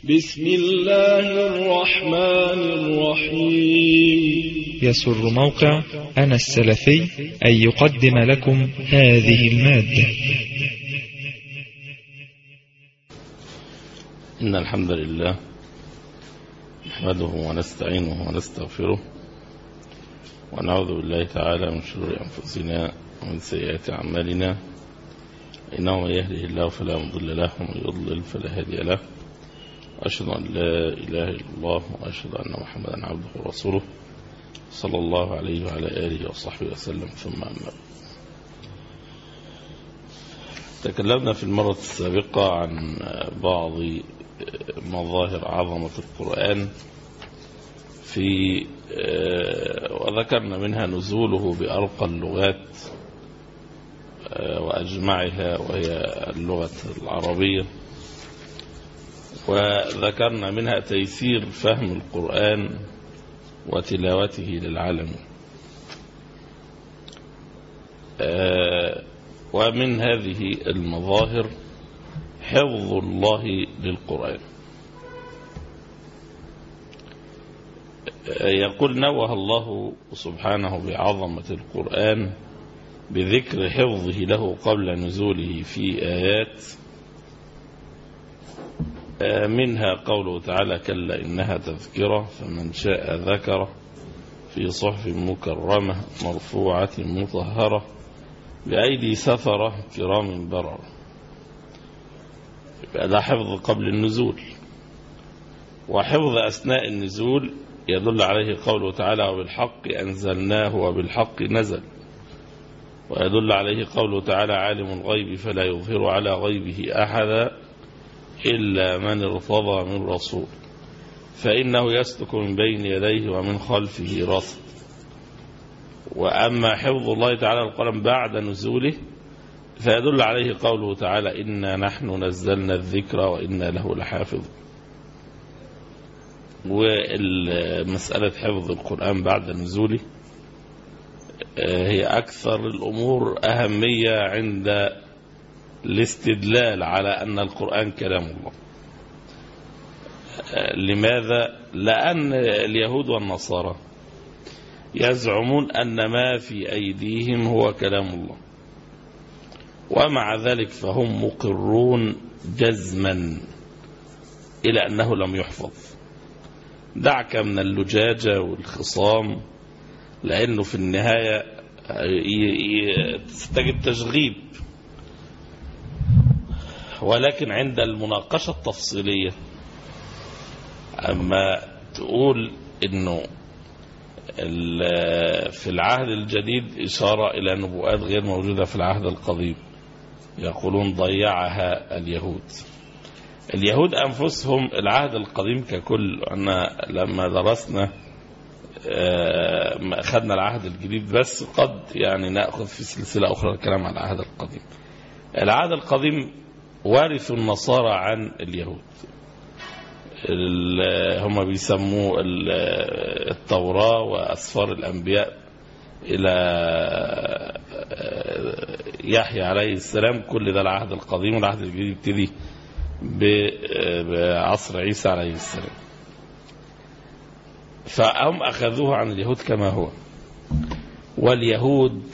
بسم الله الرحمن الرحيم يسر موقع أنا السلفي أن يقدم لكم هذه المادة إن الحمد لله نحمده ونستعينه ونستغفره ونعوذ بالله تعالى من شرور أنفسنا ومن سيئات أعمالنا إنه من يهده الله فلا مضل له ومن يضلل فلا هادي له وأشهد أن لا إله إلا الله وأشهد أن محمدا عبده ورسوله صلى الله عليه وعلى آله وصحبه وسلم ثم أما تكلمنا في المرة السابقة عن بعض مظاهر عظمة القرآن في وذكرنا منها نزوله بأرقى اللغات وأجمعها وهي اللغة العربية وذكرنا منها تيسير فهم القرآن وتلاوته للعالم ومن هذه المظاهر حفظ الله للقرآن يقول نوه الله سبحانه بعظمة القرآن بذكر حفظه له قبل نزوله في آيات منها قوله تعالى كلا إنها تذكرة فمن شاء ذكره في صحف مكرمة مرفوعة مطهرة بأيدي سفرة كرام برر هذا حفظ قبل النزول وحفظ أثناء النزول يدل عليه قوله تعالى وبالحق أنزلناه وبالحق نزل ويدل عليه قوله تعالى عالم الغيب فلا يظهر على غيبه أحدا إلا من ارتضى من رسول فإنه يسلك من بين يديه ومن خلفه رصد وأما حفظ الله تعالى القرآن بعد نزوله فيدل عليه قوله تعالى إنا نحن نزلنا الذكر وإنا له لحافظ ومسألة حفظ القرآن بعد نزوله هي أكثر الأمور أهمية عند الاستدلال على أن القرآن كلام الله لماذا؟ لأن اليهود والنصارى يزعمون أن ما في أيديهم هو كلام الله ومع ذلك فهم مقرون جزما إلى أنه لم يحفظ دعك من اللجاجة والخصام لأنه في النهاية تجد تشغيب ولكن عند المناقشة التفصيلية أما تقول أنه في العهد الجديد إشارة إلى نبوءات غير موجودة في العهد القديم يقولون ضيعها اليهود اليهود أنفسهم العهد القديم ككل أنا لما درسنا أخذنا العهد الجديد بس قد يعني نأخذ في سلسلة أخرى الكلام عن العهد القديم العهد القديم وارث النصارى عن اليهود هم بيسموه التوراة وأسفار الأنبياء إلى يحيى عليه السلام كل ده العهد القديم والعهد الجديد يبتدي بعصر عيسى عليه السلام فهم أخذوه عن اليهود كما هو واليهود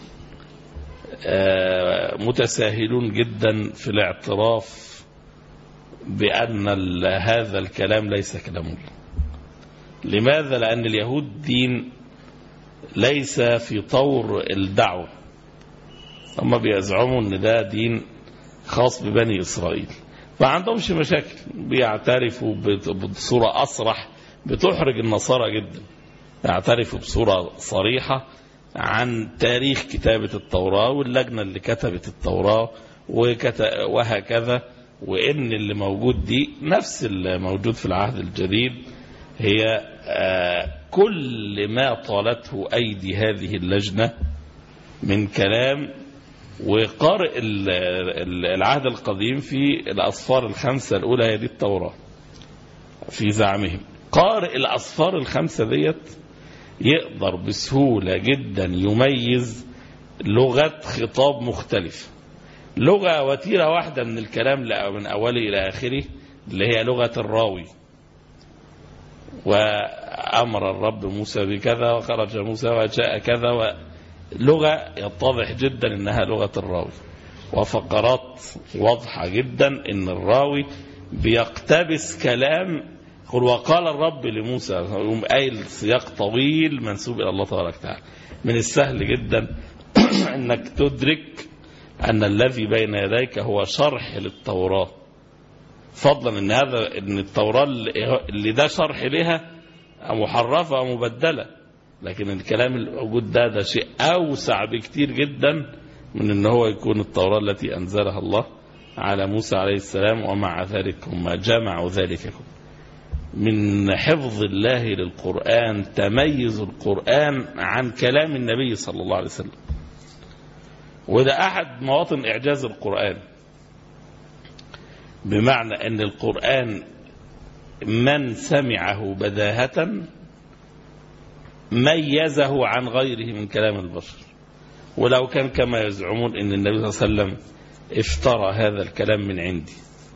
متساهلون جدا في الاعتراف بأن هذا الكلام ليس كلام الله لماذا؟ لأن اليهود دين ليس في طور الدعوة هم بيزعموا أن ده دين خاص ببني إسرائيل ما عندهمش مشاكل بيعترفوا بصورة أصرح بتحرج النصارى جدا يعترفوا بصورة صريحة عن تاريخ كتابة التوراة واللجنة اللي كتبت التوراة وهكذا وإن اللي موجود دي نفس اللي موجود في العهد الجديد هي كل ما طالته أيدي هذه اللجنة من كلام وقارئ العهد القديم في الأصفار الخمسة الأولى هي دي التوراة في زعمهم قارئ الأصفار الخمسة ديت يقدر بسهولة جدا يميز لغة خطاب مختلفة لغة وتيرة واحدة من الكلام من أوله إلى آخره اللي هي لغة الراوي وأمر الرب موسى بكذا وخرج موسى وجاء كذا لغة يتضح جدا إنها لغة الراوي وفقرات واضحة جدا إن الراوي بيقتبس كلام قل وقال الرب لموسى يقوم قايل سياق طويل منسوب إلى الله تبارك وتعالى من السهل جدا أنك تدرك أن الذي بين يديك هو شرح للتوراة فضلا أن هذا أن التوراة اللي ده شرح لها محرفة ومبدلة لكن الكلام الموجود ده ده شيء أوسع بكتير جدا من أن هو يكون التوراة التي أنزلها الله على موسى عليه السلام ومع ذلك هم جمعوا ذلك من حفظ الله للقرآن تميز القرآن عن كلام النبي صلى الله عليه وسلم وده أحد مواطن إعجاز القرآن بمعنى أن القرآن من سمعه بداهة ميزه عن غيره من كلام البشر ولو كان كما يزعمون أن النبي صلى الله عليه وسلم افترى هذا الكلام من عندي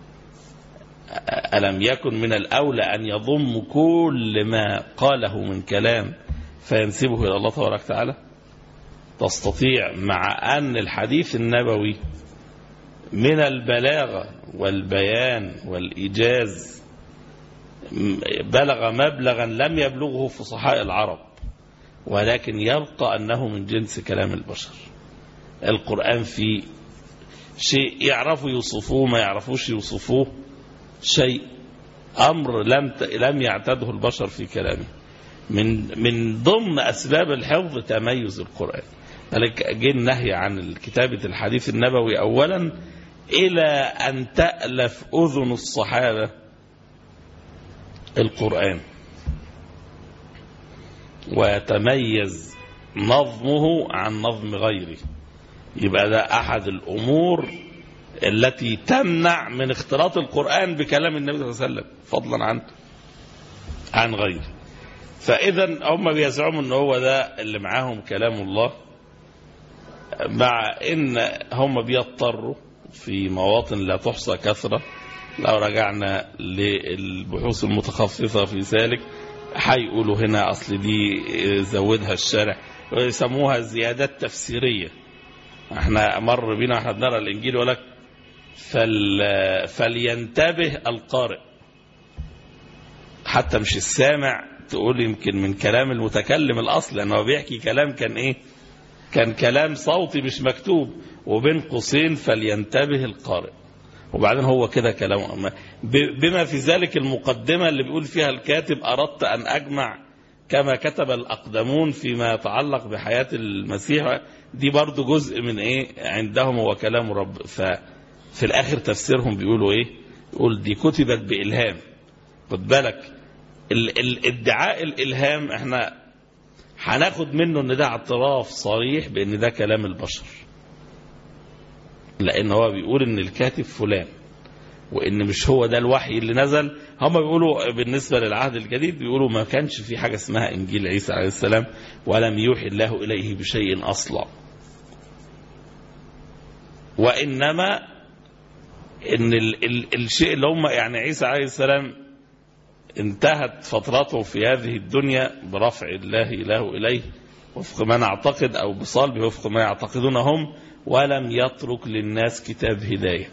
ألم يكن من الأولى أن يضم كل ما قاله من كلام فينسبه إلى الله تبارك وتعالى تستطيع مع أن الحديث النبوي من البلاغة والبيان والإيجاز بلغ مبلغا لم يبلغه فصحاء العرب ولكن يبقى أنه من جنس كلام البشر القرآن فيه شيء يعرفوا يوصفوه ما يعرفوش يوصفوه شيء أمر لم لم يعتده البشر في كلامه من من ضمن أسباب الحفظ تميز القرآن ذلك جه النهي عن كتابة الحديث النبوي أولا إلى أن تألف أذن الصحابة القرآن ويتميز نظمه عن نظم غيره يبقى ده أحد الأمور التي تمنع من اختلاط القرآن بكلام النبي صلى الله عليه وسلم فضلا عن عن غيره فإذا هم بيزعموا ان هو ده اللي معاهم كلام الله مع ان هم بيضطروا في مواطن لا تحصى كثرة لو رجعنا للبحوث المتخصصة في ذلك هيقولوا هنا أصل دي زودها الشارع ويسموها زيادات تفسيرية احنا مر بينا احنا بنرى الانجيل يقول لك فل فلينتبه القارئ حتى مش السامع تقول يمكن من كلام المتكلم الاصل لانه هو بيحكي كلام كان ايه كان كلام صوتي مش مكتوب وبين قوسين فلينتبه القارئ وبعدين هو كده كلام بما في ذلك المقدمة اللي بيقول فيها الكاتب أردت أن أجمع كما كتب الأقدمون فيما يتعلق بحياة المسيح دي برضو جزء من إيه عندهم هو كلام رب ففي الآخر تفسيرهم بيقولوا إيه يقول دي كتبت بإلهام خد بالك الادعاء الإلهام احنا هناخد منه ان ده اعتراف صريح بان ده كلام البشر لان هو بيقول ان الكاتب فلان وان مش هو ده الوحي اللي نزل هم بيقولوا بالنسبه للعهد الجديد بيقولوا ما كانش في حاجه اسمها انجيل عيسى عليه السلام ولم يوحي الله اليه بشيء اصلا وانما ان ال ال الشيء اللي هم يعني عيسى عليه السلام انتهت فترته في هذه الدنيا برفع الله اله اليه وفق ما نعتقد او بصلب وفق ما يعتقدون هم ولم يترك للناس كتاب هدايه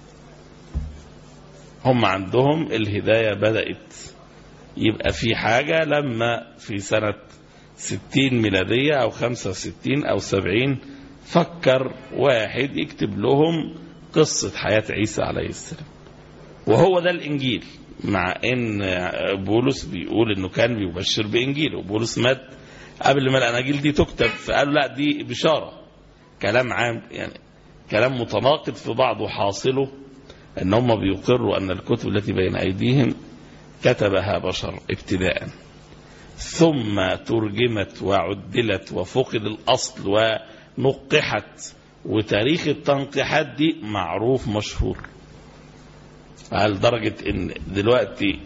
هم عندهم الهداية بدأت يبقى في حاجة لما في سنة ستين ميلادية أو خمسة وستين أو سبعين فكر واحد يكتب لهم قصة حياة عيسى عليه السلام وهو ده الإنجيل مع إن بولس بيقول إنه كان بيبشر بإنجيل وبولس مات قبل ما الأناجيل دي تكتب فقالوا لا دي بشارة كلام عام يعني كلام متناقض في بعضه حاصله ان هم بيقروا ان الكتب التي بين ايديهم كتبها بشر ابتداء ثم ترجمت وعدلت وفقد الاصل ونقحت وتاريخ التنقيحات دي معروف مشهور على درجة ان دلوقتي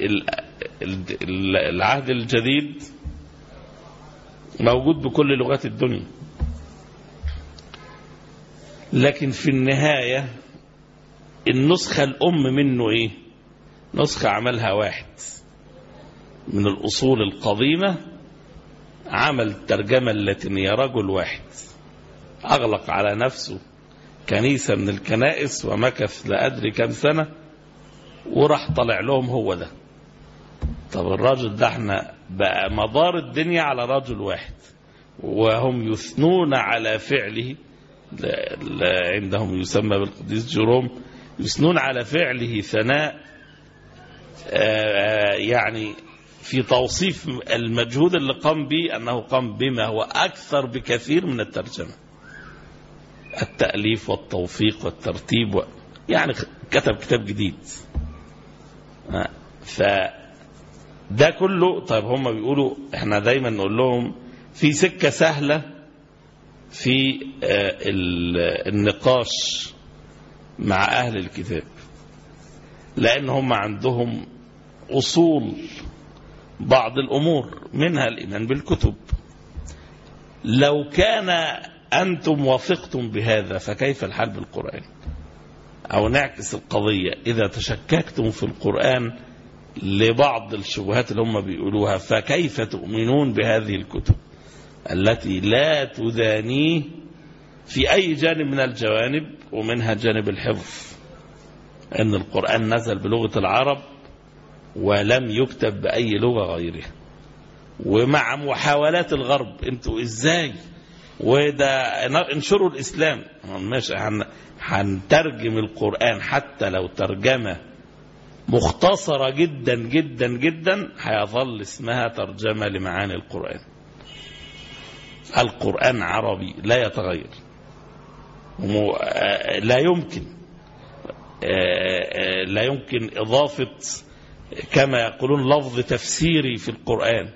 العهد الجديد موجود بكل لغات الدنيا لكن في النهايه النسخة الأم منه إيه نسخة عملها واحد من الأصول القديمة عمل الترجمة اللاتينية رجل واحد أغلق على نفسه كنيسة من الكنائس ومكث لا أدري كم سنة وراح طلع لهم هو ده طب الراجل ده احنا بقى مدار الدنيا على رجل واحد وهم يثنون على فعله لا لا عندهم يسمى بالقديس جيروم يثنون على فعله ثناء آه، يعني في توصيف المجهود اللي قام به أنه قام بما هو أكثر بكثير من الترجمة التأليف والتوفيق والترتيب و... يعني كتب كتاب جديد آه، ف ده كله طيب هم بيقولوا احنا دايما نقول لهم في سكة سهلة في آه، ال- النقاش مع أهل الكتاب لأن هم عندهم أصول بعض الأمور منها الإيمان بالكتب لو كان أنتم وافقتم بهذا فكيف الحال بالقرآن أو نعكس القضية إذا تشككتم في القرآن لبعض الشبهات اللي هم بيقولوها فكيف تؤمنون بهذه الكتب التي لا تدانيه في أي جانب من الجوانب ومنها جانب الحفظ أن القرآن نزل بلغة العرب ولم يكتب بأي لغة غيرها ومع محاولات الغرب انتوا ازاي وده انشروا الاسلام ماشي هن- هنترجم القرآن حتى لو ترجمة مختصرة جدا جدا جدا هيظل اسمها ترجمة لمعاني القرآن القرآن عربي لا يتغير ومو- آه، لا يمكن آه، آه، لا يمكن إضافة كما يقولون لفظ تفسيري في القرآن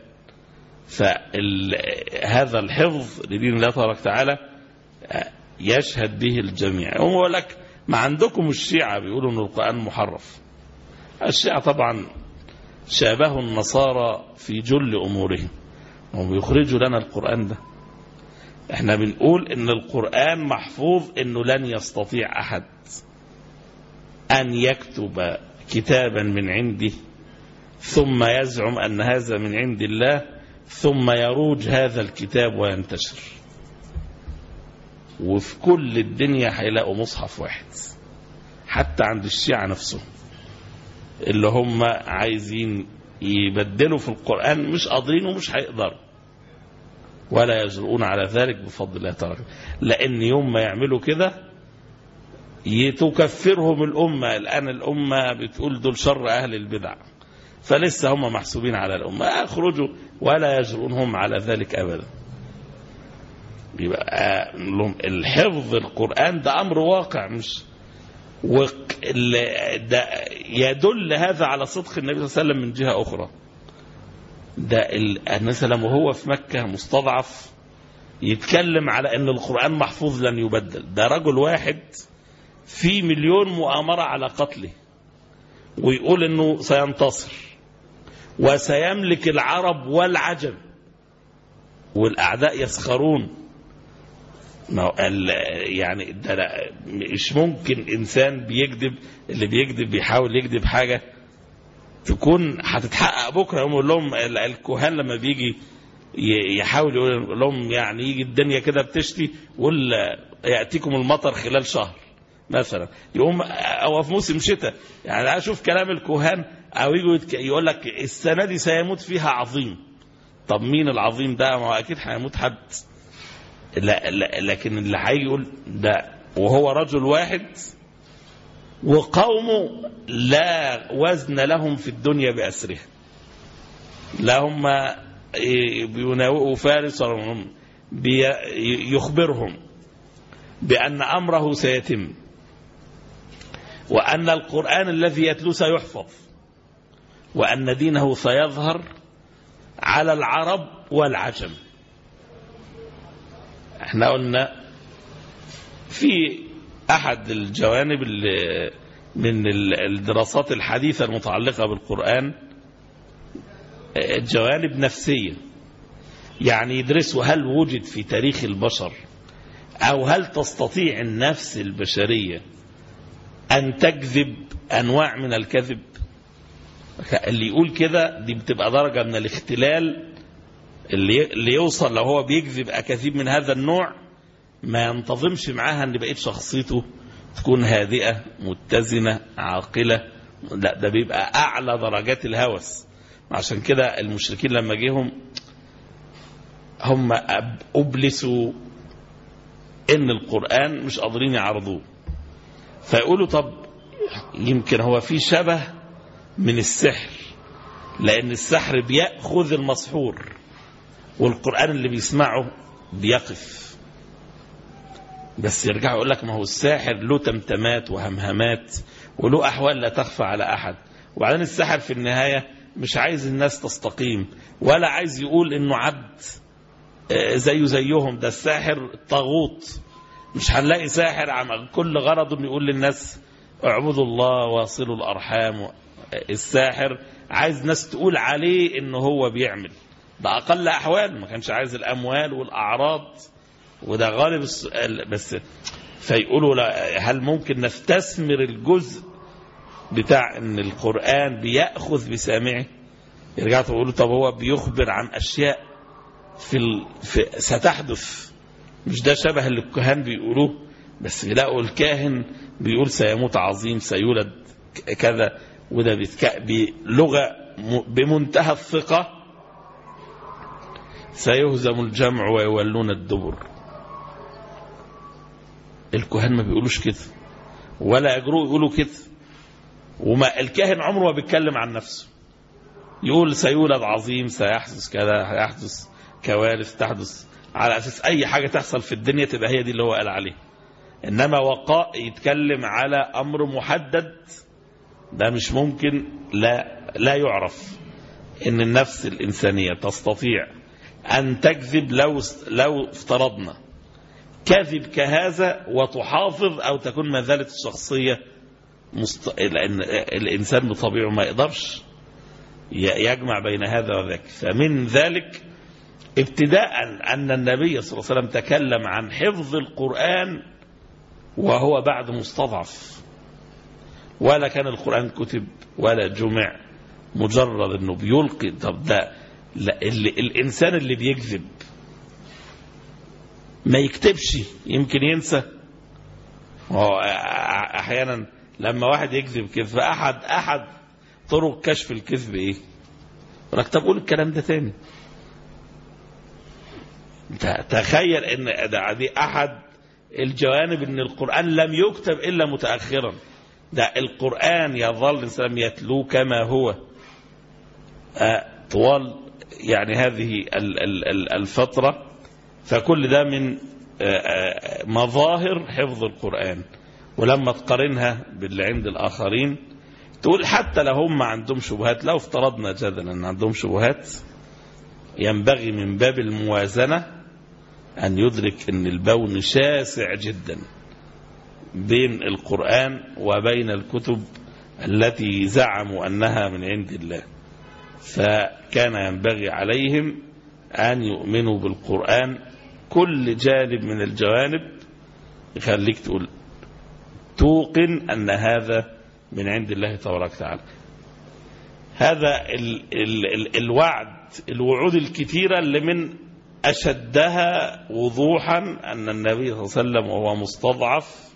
فهذا الحفظ لدين الله تبارك وتعالى آه، يشهد به الجميع هو لك ما عندكم الشيعة بيقولوا ان القرآن محرف الشيعة طبعا شابهوا النصارى في جل أمورهم هم بيخرجوا لنا القرآن ده احنا بنقول ان القرآن محفوظ انه لن يستطيع احد ان يكتب كتابا من عنده ثم يزعم ان هذا من عند الله ثم يروج هذا الكتاب وينتشر وفي كل الدنيا هيلاقوا مصحف واحد حتى عند الشيعة نفسهم اللي هم عايزين يبدلوا في القرآن مش قادرين ومش هيقدروا ولا يجرؤون على ذلك بفضل الله تعالى لأن يوم ما يعملوا كده تكفرهم الأمة الآن الأمة بتقول دول شر أهل البدع فلسه هم محسوبين على الأمة يخرجوا ولا يجرؤون هم على ذلك أبدا يبقى لهم الحفظ القرآن ده أمر واقع مش وق... ال- ده يدل هذا على صدق النبي صلى الله عليه وسلم من جهة أخرى ده ال- النبي صلى الله عليه وسلم وهو في مكة مستضعف يتكلم على أن القرآن محفوظ لن يبدل ده رجل واحد في مليون مؤامرة على قتله ويقول أنه سينتصر وسيملك العرب والعجم والأعداء يسخرون ما هو ال- يعني ده لا- مش ممكن انسان بيكذب اللي بيكذب بيحاول يكذب حاجه تكون هتتحقق بكره يقوم يقول لهم ال- الكهان لما بيجي ي- يحاول يقول لهم يعني يجي الدنيا كده بتشتي يقول ياتيكم المطر خلال شهر مثلا يقوم او في موسم شتاء يعني اشوف كلام الكهان او يجوا يتك- يقول لك السنه دي سيموت فيها عظيم طب مين العظيم ده ما هو اكيد هيموت حد لا, لا لكن اللي هيجي يقول ده وهو رجل واحد وقومه لا وزن لهم في الدنيا بأسرها لا هم بيناوئوا فارس ولا هم بي- يخبرهم بأن أمره سيتم وأن القرآن الذي يتلو سيحفظ وأن دينه سيظهر على العرب والعجم احنا قلنا في احد الجوانب اللي من ال- الدراسات الحديثة المتعلقة بالقرآن اه، جوانب نفسية يعني يدرسوا هل وجد في تاريخ البشر او هل تستطيع النفس البشرية ان تكذب انواع من الكذب اللي يقول كده دي بتبقى درجة من الاختلال اللي اللي يوصل لو هو بيكذب أكاذيب من هذا النوع ما ينتظمش معاها ان بقيت شخصيته تكون هادئة متزنة عاقلة لا ده بيبقى أعلى درجات الهوس عشان كده المشركين لما جيهم هم أب- أبلسوا إن القرآن مش قادرين يعرضوه فيقولوا طب يمكن هو في شبه من السحر لأن السحر بيأخذ المسحور والقرآن اللي بيسمعه بيقف بس يرجع يقول لك ما هو الساحر له تمتمات وهمهمات وله أحوال لا تخفى على أحد وبعدين الساحر في النهاية مش عايز الناس تستقيم ولا عايز يقول إنه عبد آه، زيه زيهم ده الساحر طاغوت مش هنلاقي ساحر عم كل غرضه انه يقول للناس اعبدوا الله واصلوا الارحام الساحر عايز ناس تقول عليه انه هو بيعمل ده اقل احوال ما كانش عايز الاموال والاعراض وده غالب السؤال بس فيقولوا لا هل ممكن نستثمر الجزء بتاع ان القران بياخذ بسامعه يرجعوا يقولوا طب هو بيخبر عن اشياء في, ال... في ستحدث مش ده شبه اللي الكهان بيقولوه بس يلاقوا الكاهن بيقول سيموت عظيم سيولد ك- كذا وده بيتك... بلغة م... بمنتهى الثقة سيهزم الجمع ويولون الدبر الكهان ما بيقولوش كده ولا يجرؤوا يقولوا كده وما الكاهن عمره ما بيتكلم عن نفسه يقول سيولد عظيم سيحدث كذا هيحدث كوارث تحدث على اساس اي حاجه تحصل في الدنيا تبقى هي دي اللي هو قال عليه انما وقاء يتكلم على امر محدد ده مش ممكن لا لا يعرف ان النفس الانسانيه تستطيع ان تكذب لو لو افترضنا كذب كهذا وتحافظ او تكون ما زالت الشخصيه مست... لان الانسان بطبيعه ما يقدرش ي- يجمع بين هذا وذاك فمن ذلك ابتداء أن النبي صلى الله عليه وسلم تكلم عن حفظ القرآن وهو بعد مستضعف ولا كان القرآن كتب ولا جمع مجرد انه بيلقي طب ده لا اللي الانسان اللي بيكذب ما يكتبش يمكن ينسى هو احيانا لما واحد يكذب كذب احد احد طرق كشف الكذب ايه يقول لك طب قول الكلام ده تاني ت- تخيل ان ده دي احد الجوانب ان القران لم يكتب الا متاخرا ده القران يظل الانسان يتلوه كما هو آه، طوال يعني هذه ال- ال- ال- الفتره فكل ده من آه، آه، مظاهر حفظ القران ولما تقارنها باللي عند الاخرين تقول حتى لو هم عندهم شبهات لو افترضنا جدلا ان عندهم شبهات ينبغي من باب الموازنة أن يدرك أن البون شاسع جدا بين القرآن وبين الكتب التي زعموا أنها من عند الله فكان ينبغي عليهم أن يؤمنوا بالقرآن كل جانب من الجوانب يخليك تقول توقن أن هذا من عند الله تبارك وتعالى هذا ال ال ال الوعد الوعود الكثيرة اللي من أشدها وضوحا أن النبي صلى الله عليه وسلم وهو مستضعف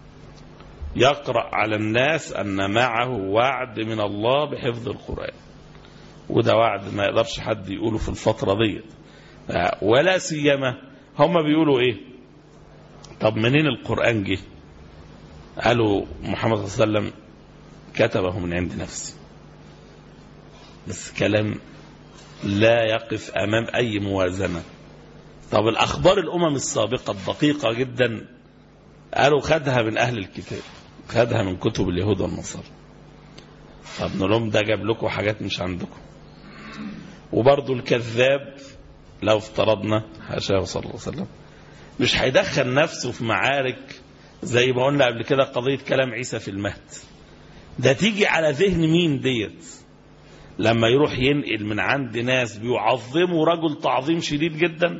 يقرأ على الناس أن معه وعد من الله بحفظ القرآن وده وعد ما يقدرش حد يقوله في الفترة دي ولا سيما هم بيقولوا ايه طب منين القرآن جه قالوا محمد صلى الله عليه وسلم كتبه من عند نفسه بس كلام لا يقف أمام أي موازنة طب الأخبار الأمم السابقة الدقيقة جدا قالوا خدها من أهل الكتاب خدها من كتب اليهود والنصارى طب نقول لهم ده جاب لكم حاجات مش عندكم وبرضه الكذاب لو افترضنا حاشاه صلى الله عليه وسلم مش هيدخل نفسه في معارك زي ما قلنا قبل كده قضية كلام عيسى في المهد ده تيجي على ذهن مين ديت لما يروح ينقل من عند ناس بيعظموا رجل تعظيم شديد جدا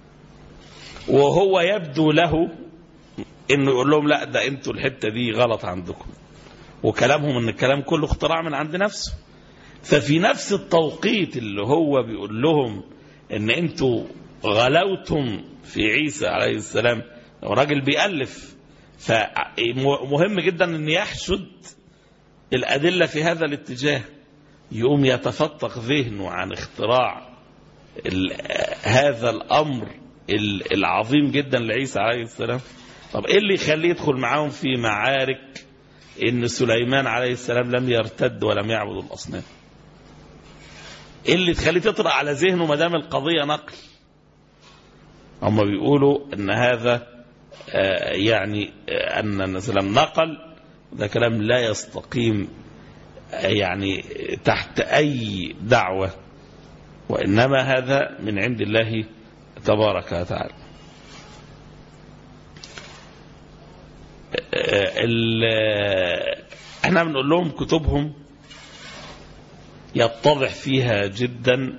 وهو يبدو له انه يقول لهم لا ده انتوا الحته دي غلط عندكم وكلامهم ان الكلام كله اختراع من عند نفسه ففي نفس التوقيت اللي هو بيقول لهم ان انتوا غلوتم في عيسى عليه السلام راجل بيألف فمهم جدا ان يحشد الأدلة في هذا الاتجاه يقوم يتفتق ذهنه عن اختراع ال- هذا الأمر ال- العظيم جدا لعيسى عليه السلام طب ايه اللي يخليه يدخل معاهم في معارك ان سليمان عليه السلام لم يرتد ولم يعبد الاصنام ايه اللي تخليه تطرأ على ذهنه ما دام القضيه نقل هم بيقولوا ان هذا آه، يعني آه، ان النبي صلى الله عليه وسلم نقل ده كلام لا يستقيم آه، يعني تحت اي دعوه وانما هذا من عند الله تبارك وتعالى آه، ال- احنا بنقول لهم كتبهم يتضح فيها جدا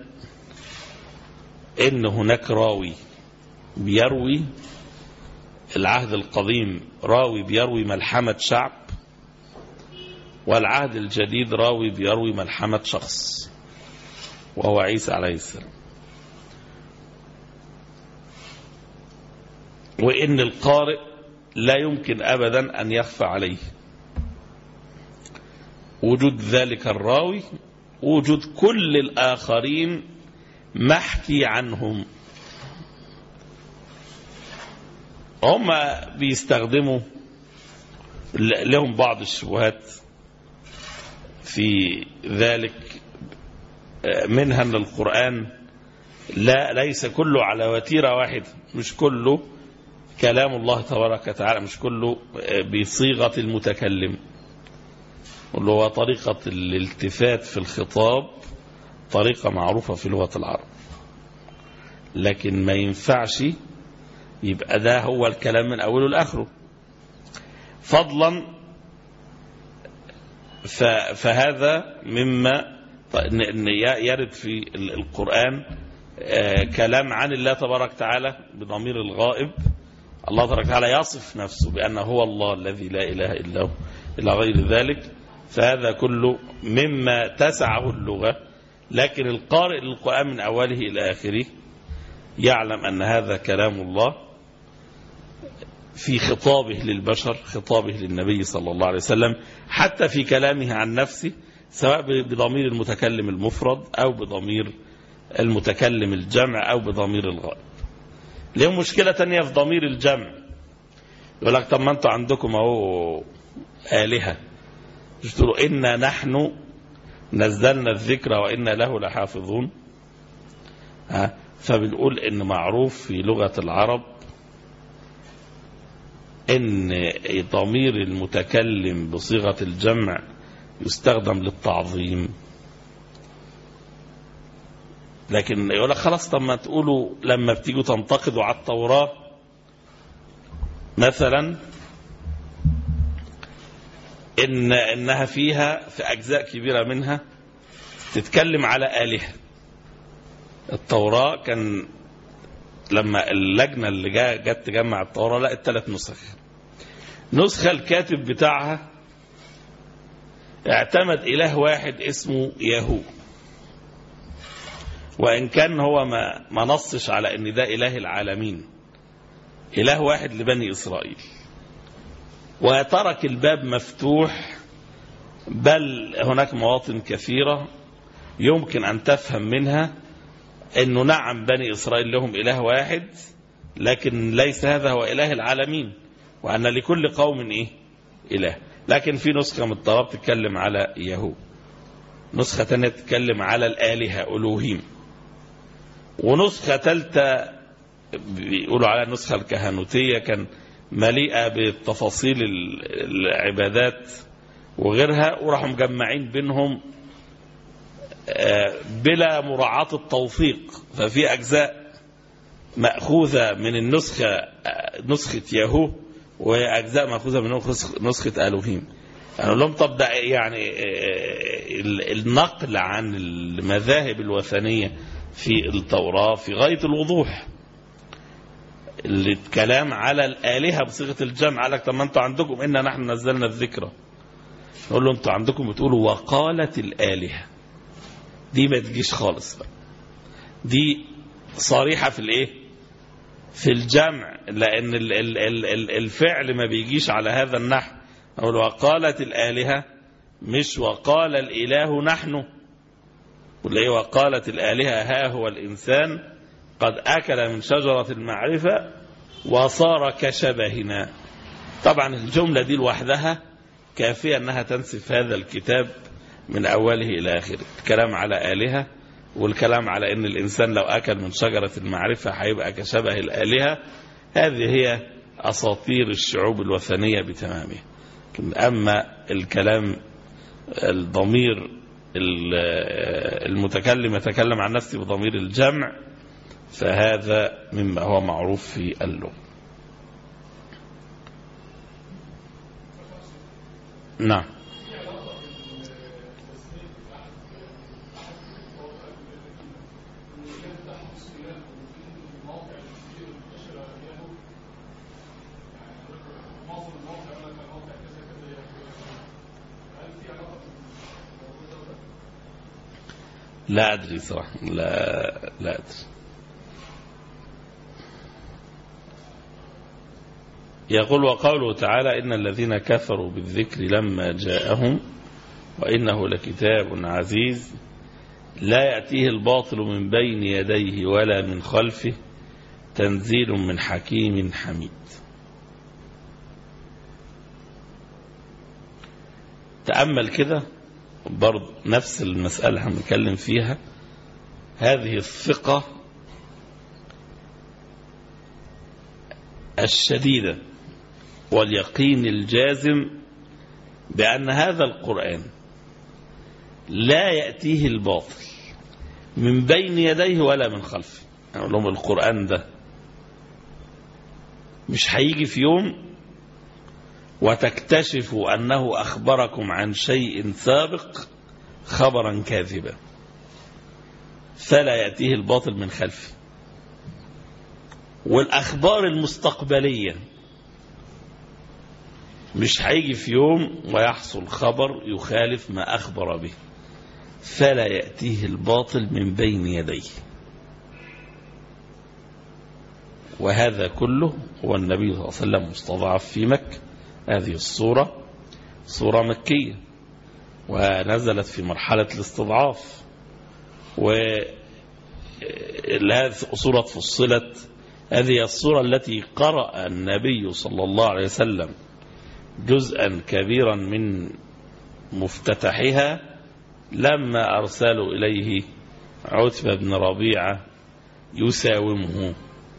ان هناك راوي بيروي العهد القديم راوي بيروي ملحمة شعب والعهد الجديد راوي بيروي ملحمة شخص وهو عيسى عليه السلام وإن القارئ لا يمكن أبدا أن يخفى عليه وجود ذلك الراوي وجود كل الآخرين محكي عنهم هم بيستخدموا ل- لهم بعض الشبهات في ذلك آه، منها ان القرآن لا ليس كله على وتيرة واحدة مش كله كلام الله تبارك وتعالى مش كله آه، بصيغة المتكلم اللي هو طريقة الالتفات في الخطاب طريقة معروفة في لغة العرب لكن ما ينفعش يبقى ده هو الكلام من أوله لآخره فضلا ف- فهذا مما ط- إن إن ي- يرد في ال- القرآن آه، كلام عن الله تبارك وتعالى بضمير الغائب الله تبارك وتعالى يصف نفسه بأنه هو الله الذي لا إله إلا هو إلى غير ذلك فهذا كله مما تسعه اللغة لكن القارئ للقرآن من أوله إلى آخره يعلم أن هذا كلام الله في خطابه للبشر خطابه للنبي صلى الله عليه وسلم حتى في كلامه عن نفسه سواء بضمير المتكلم المفرد أو بضمير المتكلم الجمع أو بضمير الغائب لهم مشكلة تانية في ضمير الجمع يقول لك طب ما انتوا عندكم اهو آلهة مش تقولوا إنا نحن نزلنا الذكر وإنا له لحافظون ها فبنقول إن معروف في لغة العرب إن ضمير المتكلم بصيغة الجمع يستخدم للتعظيم لكن يقول لك خلاص طب ما تقولوا لما بتيجوا تنتقدوا على التوراة مثلا إن إنها فيها في أجزاء كبيرة منها تتكلم على آلهة التوراة كان لما اللجنة اللي جا- جت تجمع التوراة لقت ثلاث نسخ نسخة الكاتب بتاعها اعتمد إله واحد اسمه ياهو وإن كان هو ما, ما نصش على أن ده إله العالمين إله واحد لبني إسرائيل وترك الباب مفتوح بل هناك مواطن كثيرة يمكن أن تفهم منها أنه نعم بني إسرائيل لهم إله واحد لكن ليس هذا هو إله العالمين وأن لكل قوم إيه إله لكن في نسخة من التوراة بتتكلم على يهو نسخة تانية تتكلم على الآلهة ألوهيم ونسخة ثالثة بيقولوا على النسخة الكهنوتية كان مليئة بتفاصيل ال- العبادات وغيرها وراحوا مجمعين بينهم آه، بلا مراعاة التوثيق ففي أجزاء مأخوذة من النسخة آه، نسخة ياهو وأجزاء مأخوذة من نسخ- نسخة ألوهيم أقول لهم طب ده يعني آه، ال- النقل عن المذاهب الوثنية في التوراة في غاية الوضوح الكلام على الآلهة بصيغة الجمع قال لك طب ما انتوا عندكم إنا نحن نزلنا الذكرى نقول له انتوا عندكم بتقولوا وقالت الآلهة دي ما تجيش خالص بقى دي صريحة في الايه في الجمع لان ال ال ال ال الفعل ما بيجيش على هذا النحو أقول وقالت الآلهة مش وقال الإله نحن ولا إيه وقالت الآلهة ها هو الإنسان قد أكل من شجرة المعرفة وصار كشبهنا طبعا الجملة دي لوحدها كافية أنها تنسف هذا الكتاب من أوله إلى آخره الكلام على آلهة والكلام على أن الإنسان لو أكل من شجرة المعرفة هيبقى كشبه الآلهة هذه هي أساطير الشعوب الوثنية بتمامها أما الكلام الضمير المتكلم يتكلم عن نفسه بضمير الجمع فهذا مما هو معروف في اللغة نعم لا أدري صراحة لا لا أدري يقول وقوله تعالى إن الذين كفروا بالذكر لما جاءهم وإنه لكتاب عزيز لا يأتيه الباطل من بين يديه ولا من خلفه تنزيل من حكيم حميد تأمل كده برضه نفس المسألة هنتكلم فيها هذه الثقة الشديدة واليقين الجازم بأن هذا القرآن لا يأتيه الباطل من بين يديه ولا من خلفه أقول لهم القرآن ده مش هيجي في يوم وتكتشفوا أنه أخبركم عن شيء سابق خبرا كاذبا فلا يأتيه الباطل من خلفه والأخبار المستقبلية مش هيجي في يوم ويحصل خبر يخالف ما أخبر به فلا يأتيه الباطل من بين يديه وهذا كله هو النبي صلى الله عليه وسلم مستضعف في مكة هذه الصورة صورة مكية ونزلت في مرحلة الاستضعاف وهذه صورة فصلت هذه الصورة التي قرأ النبي صلى الله عليه وسلم جزءا كبيرا من مفتتحها لما أرسلوا إليه عتبة بن ربيعة يساومه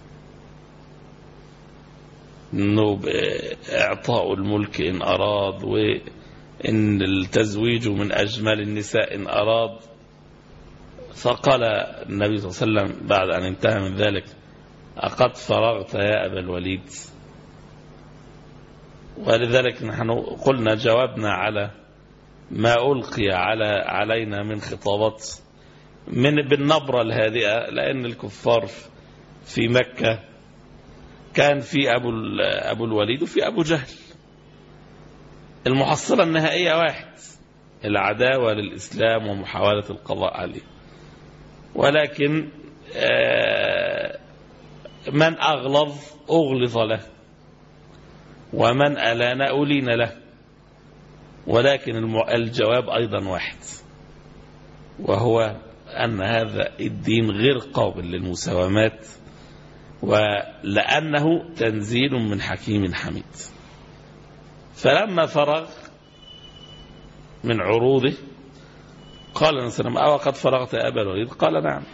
انه اعطاء الملك ان اراد وان التزويج من اجمل النساء ان اراد فقال النبي صلى الله عليه وسلم بعد ان انتهى من ذلك اقد فرغت يا ابا الوليد ولذلك نحن قلنا جوابنا على ما القي على علينا من خطابات من بالنبره الهادئه لان الكفار في مكه كان في أبو, أبو الوليد وفي أبو جهل المحصلة النهائية واحد العداوة للإسلام ومحاولة القضاء عليه ولكن من أغلظ أغلظ له ومن ألان أولين له ولكن الجواب أيضا واحد وهو أن هذا الدين غير قابل للمساومات ولأنه تنزيل من حكيم حميد فلما فرغ من عروضه قال النبي صلى الله عليه وسلم أو قد فرغت يا أبا الوليد قال نعم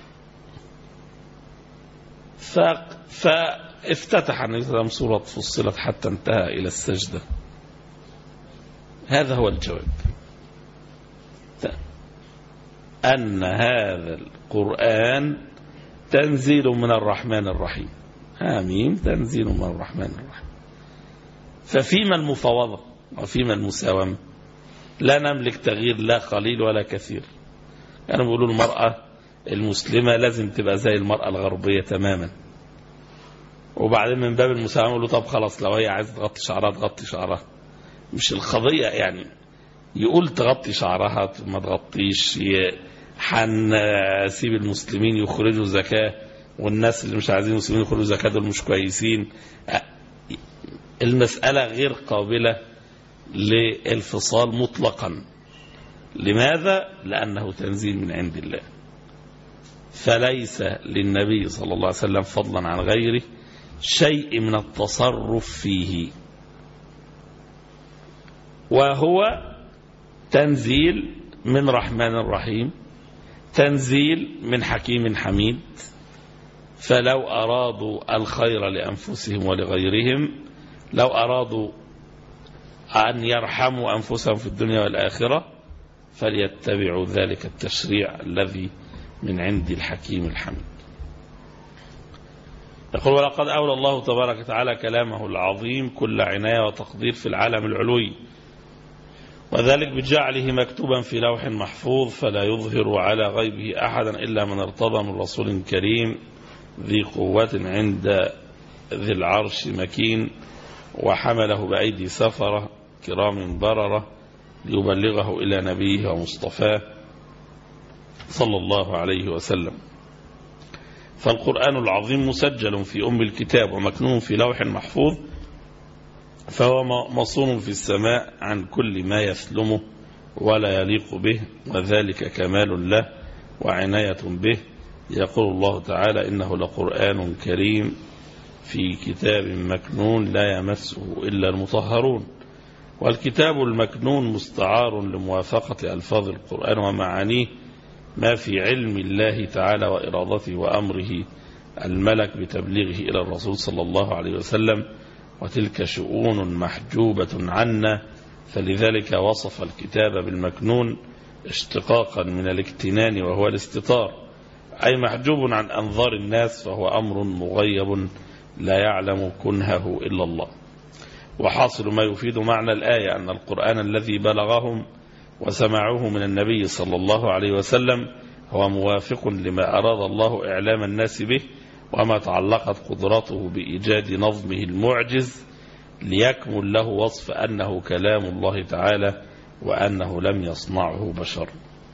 فافتتح النبي صلى الله عليه وسلم سورة فصلت حتى انتهى إلى السجدة هذا هو الجواب أن هذا القرآن تنزيل من الرحمن الرحيم آمين تنزيل من الرحمن الرحيم ففيما المفاوضة وفيما المساومة لا نملك تغيير لا قليل ولا كثير يعني بيقولوا المرأة المسلمة لازم تبقى زي المرأة الغربية تماما وبعدين من باب المساومة يقولوا طب خلاص لو هي عايزة تغطي شعرها تغطي شعرها مش القضية يعني يقول تغطي شعرها ما تغطيش هنسيب المسلمين يخرجوا زكاة والناس اللي مش عايزين المسلمين يخرجوا زكاة دول مش كويسين المسألة غير قابلة للفصال مطلقا لماذا؟ لأنه تنزيل من عند الله فليس للنبي صلى الله عليه وسلم فضلا عن غيره شيء من التصرف فيه وهو تنزيل من رحمن رحيم تنزيل من حكيم حميد فلو أرادوا الخير لأنفسهم ولغيرهم لو أرادوا أن يرحموا أنفسهم في الدنيا والآخرة فليتبعوا ذلك التشريع الذي من عند الحكيم الحميد يقول ولقد أولى الله تبارك وتعالى كلامه العظيم كل عناية وتقدير في العالم العلوي وذلك بجعله مكتوبا في لوح محفوظ فلا يظهر على غيبه أحدا إلا من ارتضى من رسول كريم ذي قوة عند ذي العرش مكين وحمله بأيدي سفرة كرام بررة ليبلغه إلى نبيه ومصطفاه صلى الله عليه وسلم فالقرآن العظيم مسجل في أم الكتاب ومكنون في لوح محفوظ فهو مصون في السماء عن كل ما يسلمه ولا يليق به وذلك كمال له وعناية به يقول الله تعالى إنه لقرآن كريم في كتاب مكنون لا يمسه إلا المطهرون والكتاب المكنون مستعار لموافقة ألفاظ القرآن ومعانيه ما في علم الله تعالى وإرادته وأمره الملك بتبليغه إلى الرسول صلى الله عليه وسلم وتلك شؤون محجوبة عنا فلذلك وصف الكتاب بالمكنون اشتقاقا من الاكتنان وهو الاستطار أي محجوب عن أنظار الناس فهو أمر مغيب لا يعلم كنهه إلا الله وحاصل ما يفيد معنى الآية أن القرآن الذي بلغهم وسمعوه من النبي صلى الله عليه وسلم هو موافق لما أراد الله إعلام الناس به وما تعلقت قدرته بإيجاد نظمه المعجز ليكمل له وصف أنه كلام الله تعالى وأنه لم يصنعه بشر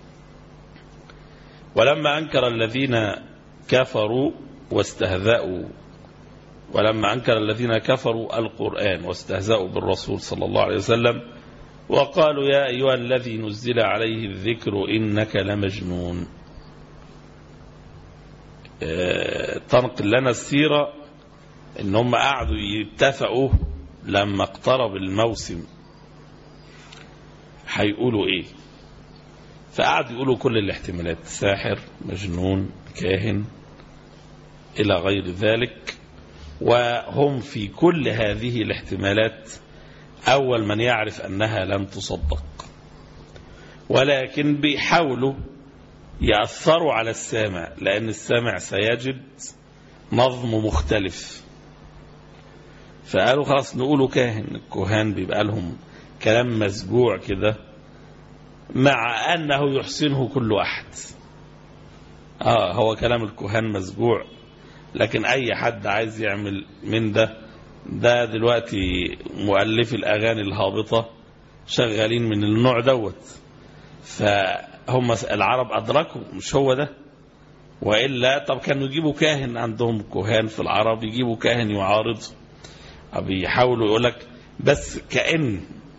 ولما أنكر الذين كفروا واستهزأوا ولما أنكر الذين كفروا القرآن واستهزأوا بالرسول صلى الله عليه وسلم وقالوا يا أيها الذي نزل عليه الذكر إنك لمجنون تنقل لنا السيرة ان هم قعدوا يتفقوا لما اقترب الموسم هيقولوا ايه فقعدوا يقولوا كل الاحتمالات ساحر مجنون كاهن الى غير ذلك وهم في كل هذه الاحتمالات اول من يعرف انها لم تصدق ولكن بيحاولوا يأثروا على السامع لأن السامع سيجد نظم مختلف فقالوا خلاص نقولوا كاهن الكهان بيبقى لهم كلام مسجوع كده مع أنه يحسنه كل أحد آه هو كلام الكهان مسجوع لكن أي حد عايز يعمل من ده ده دلوقتي مؤلفي الأغاني الهابطة شغالين من النوع دوت فهم العرب أدركوا مش هو ده وإلا طب كانوا يجيبوا كاهن عندهم كهان في العرب يجيبوا كاهن يعارض بيحاولوا يقول لك بس كأن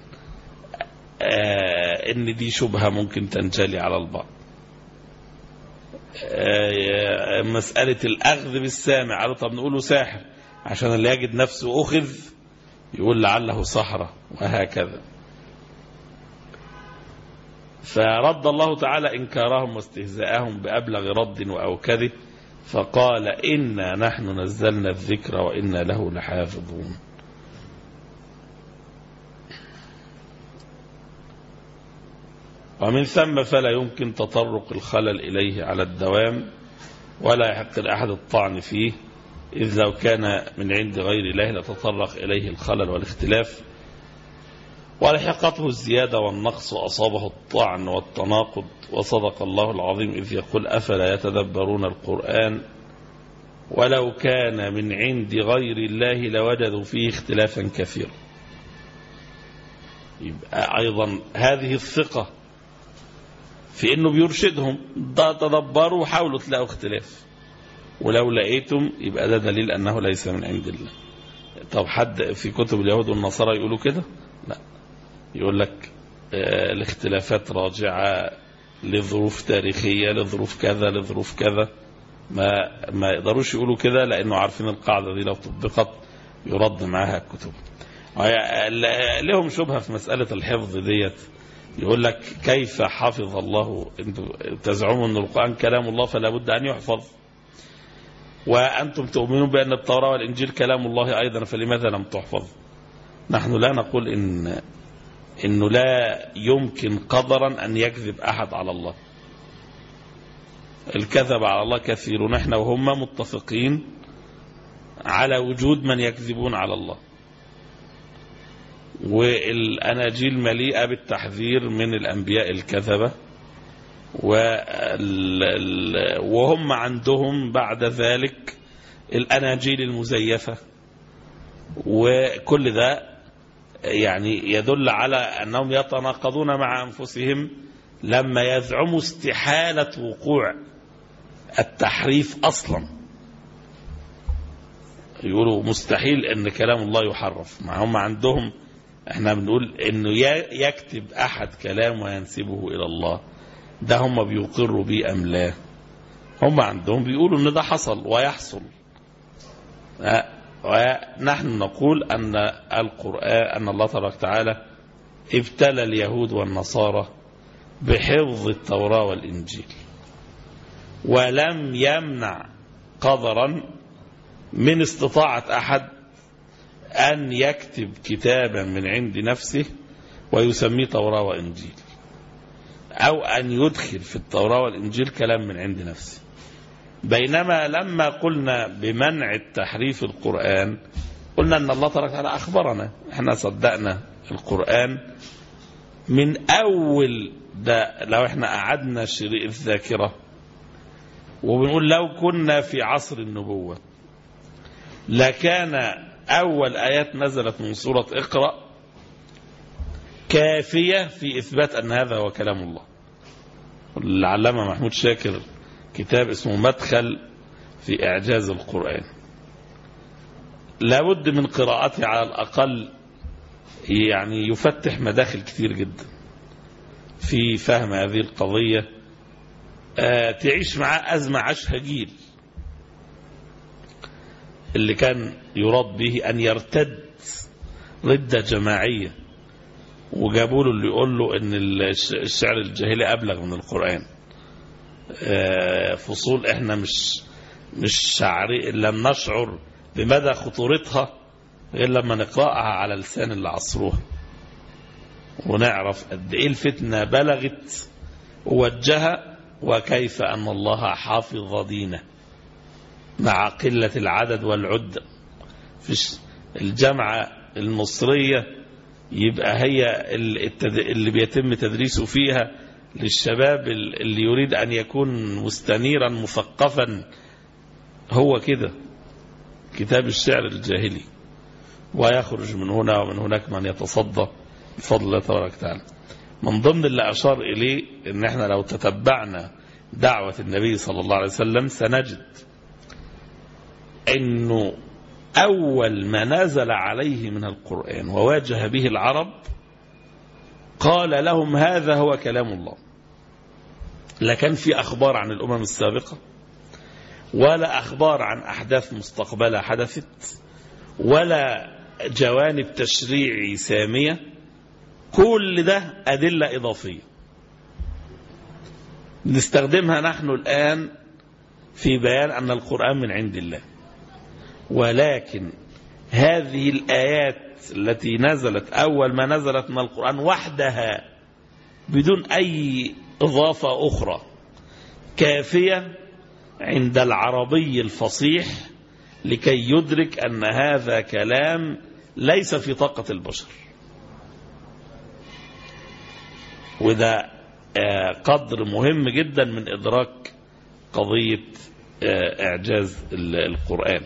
آه ان دي شبهة ممكن تنجلي على البعض آه مسألة الأخذ بالسامع قالوا طب نقوله ساحر عشان اللي يجد نفسه أخذ يقول لعله سحرة وهكذا فرد الله تعالى إنكارهم واستهزاءهم بأبلغ رد وأوكده فقال إنا نحن نزلنا الذكر وإنا له لحافظون ومن ثم فلا يمكن تطرق الخلل إليه على الدوام ولا يحق لأحد الطعن فيه إذ لو كان من عند غير الله لتطرق إليه الخلل والاختلاف ولحقته الزيادة والنقص وأصابه الطعن والتناقض وصدق الله العظيم إذ يقول أفلا يتدبرون القرآن ولو كان من عند غير الله لوجدوا فيه اختلافا كثيرا يبقى أيضا هذه الثقة في انه بيرشدهم ده تدبروا وحاولوا تلاقوا اختلاف ولو لقيتم يبقى ده دليل انه ليس من عند الله طب حد في كتب اليهود والنصارى يقولوا كده لا يقول لك آه، الاختلافات راجعة لظروف تاريخية لظروف كذا لظروف كذا ما ما يقدروش يقولوا كده لانه عارفين القاعدة دي لو طبقت يرد معاها الكتب وهي- ل- لهم شبهة في مسألة الحفظ ديت يقول لك كيف حفظ الله انتم تزعمون ان القرآن كلام الله فلا بد ان يحفظ وأنتم تؤمنون بأن التوراة والإنجيل كلام الله أيضا فلماذا لم تحفظ نحن لا نقول إن إنه لا يمكن قدرا أن يكذب أحد على الله الكذب على الله كثير نحن وهم متفقين على وجود من يكذبون على الله والأناجيل مليئة بالتحذير من الأنبياء الكذبة وال- ال- وهم عندهم بعد ذلك الأناجيل المزيفة وكل ده يعني يدل على أنهم يتناقضون مع أنفسهم لما يزعموا استحالة وقوع التحريف أصلا يقولوا مستحيل أن كلام الله يحرف مع هم عندهم احنا بنقول انه ي- يكتب احد كلام وينسبه الى الله ده هم بيقروا بيه ام لا هم عندهم بيقولوا ان ده حصل ويحصل آه، ونحن نقول ان القرآن ان الله تبارك وتعالى ابتلى اليهود والنصارى بحفظ التوراة والإنجيل ولم يمنع قدرا من استطاعة أحد أن يكتب كتابا من عند نفسه ويسميه توراة وإنجيل أو أن يدخل في التوراة والإنجيل كلام من عند نفسه بينما لما قلنا بمنع التحريف القرآن قلنا أن الله تبارك وتعالى أخبرنا احنا صدقنا القرآن من أول ده لو احنا قعدنا شريء الذاكرة وبنقول لو كنا في عصر النبوة لكان أول آيات نزلت من سورة اقرأ كافية في إثبات أن هذا هو كلام الله العلامة محمود شاكر كتاب اسمه مدخل في إعجاز القرآن لابد من قراءته على الأقل يعني يفتح مداخل كتير جدا في فهم هذه القضية آه تعيش معاه أزمة عاشها جيل اللي كان يراد به أن يرتد ردة جماعية وجابوا له اللي يقول له ان الشعر الجاهلي ابلغ من القران فصول احنا مش مش شعري لم نشعر بمدى خطورتها غير لما نقراها على لسان اللي عصروها ونعرف قد ايه الفتنه بلغت ووجهها وكيف ان الله حافظ دينه مع قله العدد والعده في الجامعه المصريه يبقى هي اللي بيتم تدريسه فيها للشباب اللي يريد أن يكون مستنيرا مثقفا هو كده كتاب الشعر الجاهلي ويخرج من هنا ومن هناك من يتصدى بفضل الله تبارك وتعالى من ضمن اللي أشار إليه إن احنا لو تتبعنا دعوة النبي صلى الله عليه وسلم سنجد إنه أول ما نزل عليه من القرآن وواجه به العرب قال لهم هذا هو كلام الله لا كان في أخبار عن الأمم السابقة ولا أخبار عن أحداث مستقبلة حدثت ولا جوانب تشريعي سامية كل ده أدلة إضافية نستخدمها نحن الآن في بيان أن القرآن من عند الله ولكن هذه الآيات التي نزلت أول ما نزلت من القرآن وحدها بدون أي إضافة أخرى كافية عند العربي الفصيح لكي يدرك أن هذا كلام ليس في طاقة البشر وده قدر مهم جدا من إدراك قضية إعجاز القرآن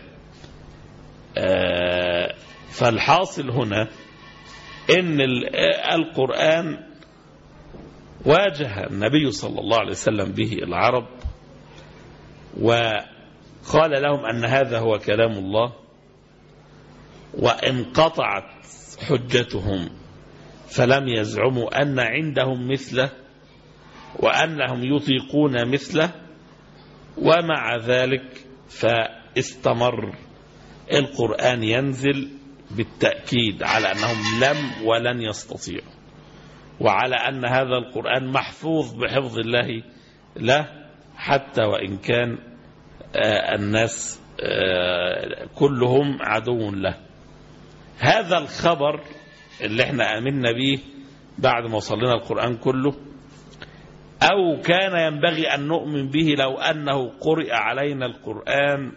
فالحاصل هنا ان القرآن واجه النبي صلى الله عليه وسلم به العرب وقال لهم أن هذا هو كلام الله وانقطعت حجتهم فلم يزعموا أن عندهم مثله وأنهم يطيقون مثله ومع ذلك فاستمر القرآن ينزل بالتأكيد على أنهم لم ولن يستطيعوا وعلى أن هذا القرآن محفوظ بحفظ الله له حتى وإن كان آه الناس آه كلهم عدو له هذا الخبر اللي احنا آمنا به بعد ما وصلنا القرآن كله أو كان ينبغي أن نؤمن به لو أنه قرئ علينا القرآن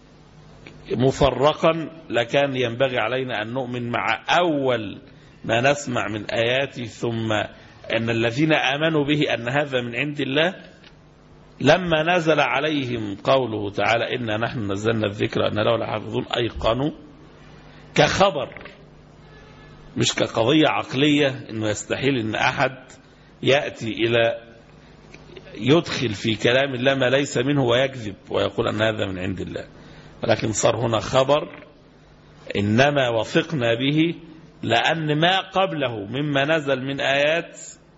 مفرقا لكان ينبغي علينا أن نؤمن مع أول ما نسمع من آياته ثم أن الذين آمنوا به أن هذا من عند الله لما نزل عليهم قوله تعالى إنا نحن نزلنا الذكر أن له لحافظون أيقنوا كخبر مش كقضية عقلية إنه يستحيل إن أحد يأتي إلى يدخل في كلام الله ما ليس منه ويكذب ويقول أن هذا من عند الله ولكن صار هنا خبر إنما وثقنا به لأن ما قبله مما نزل من آيات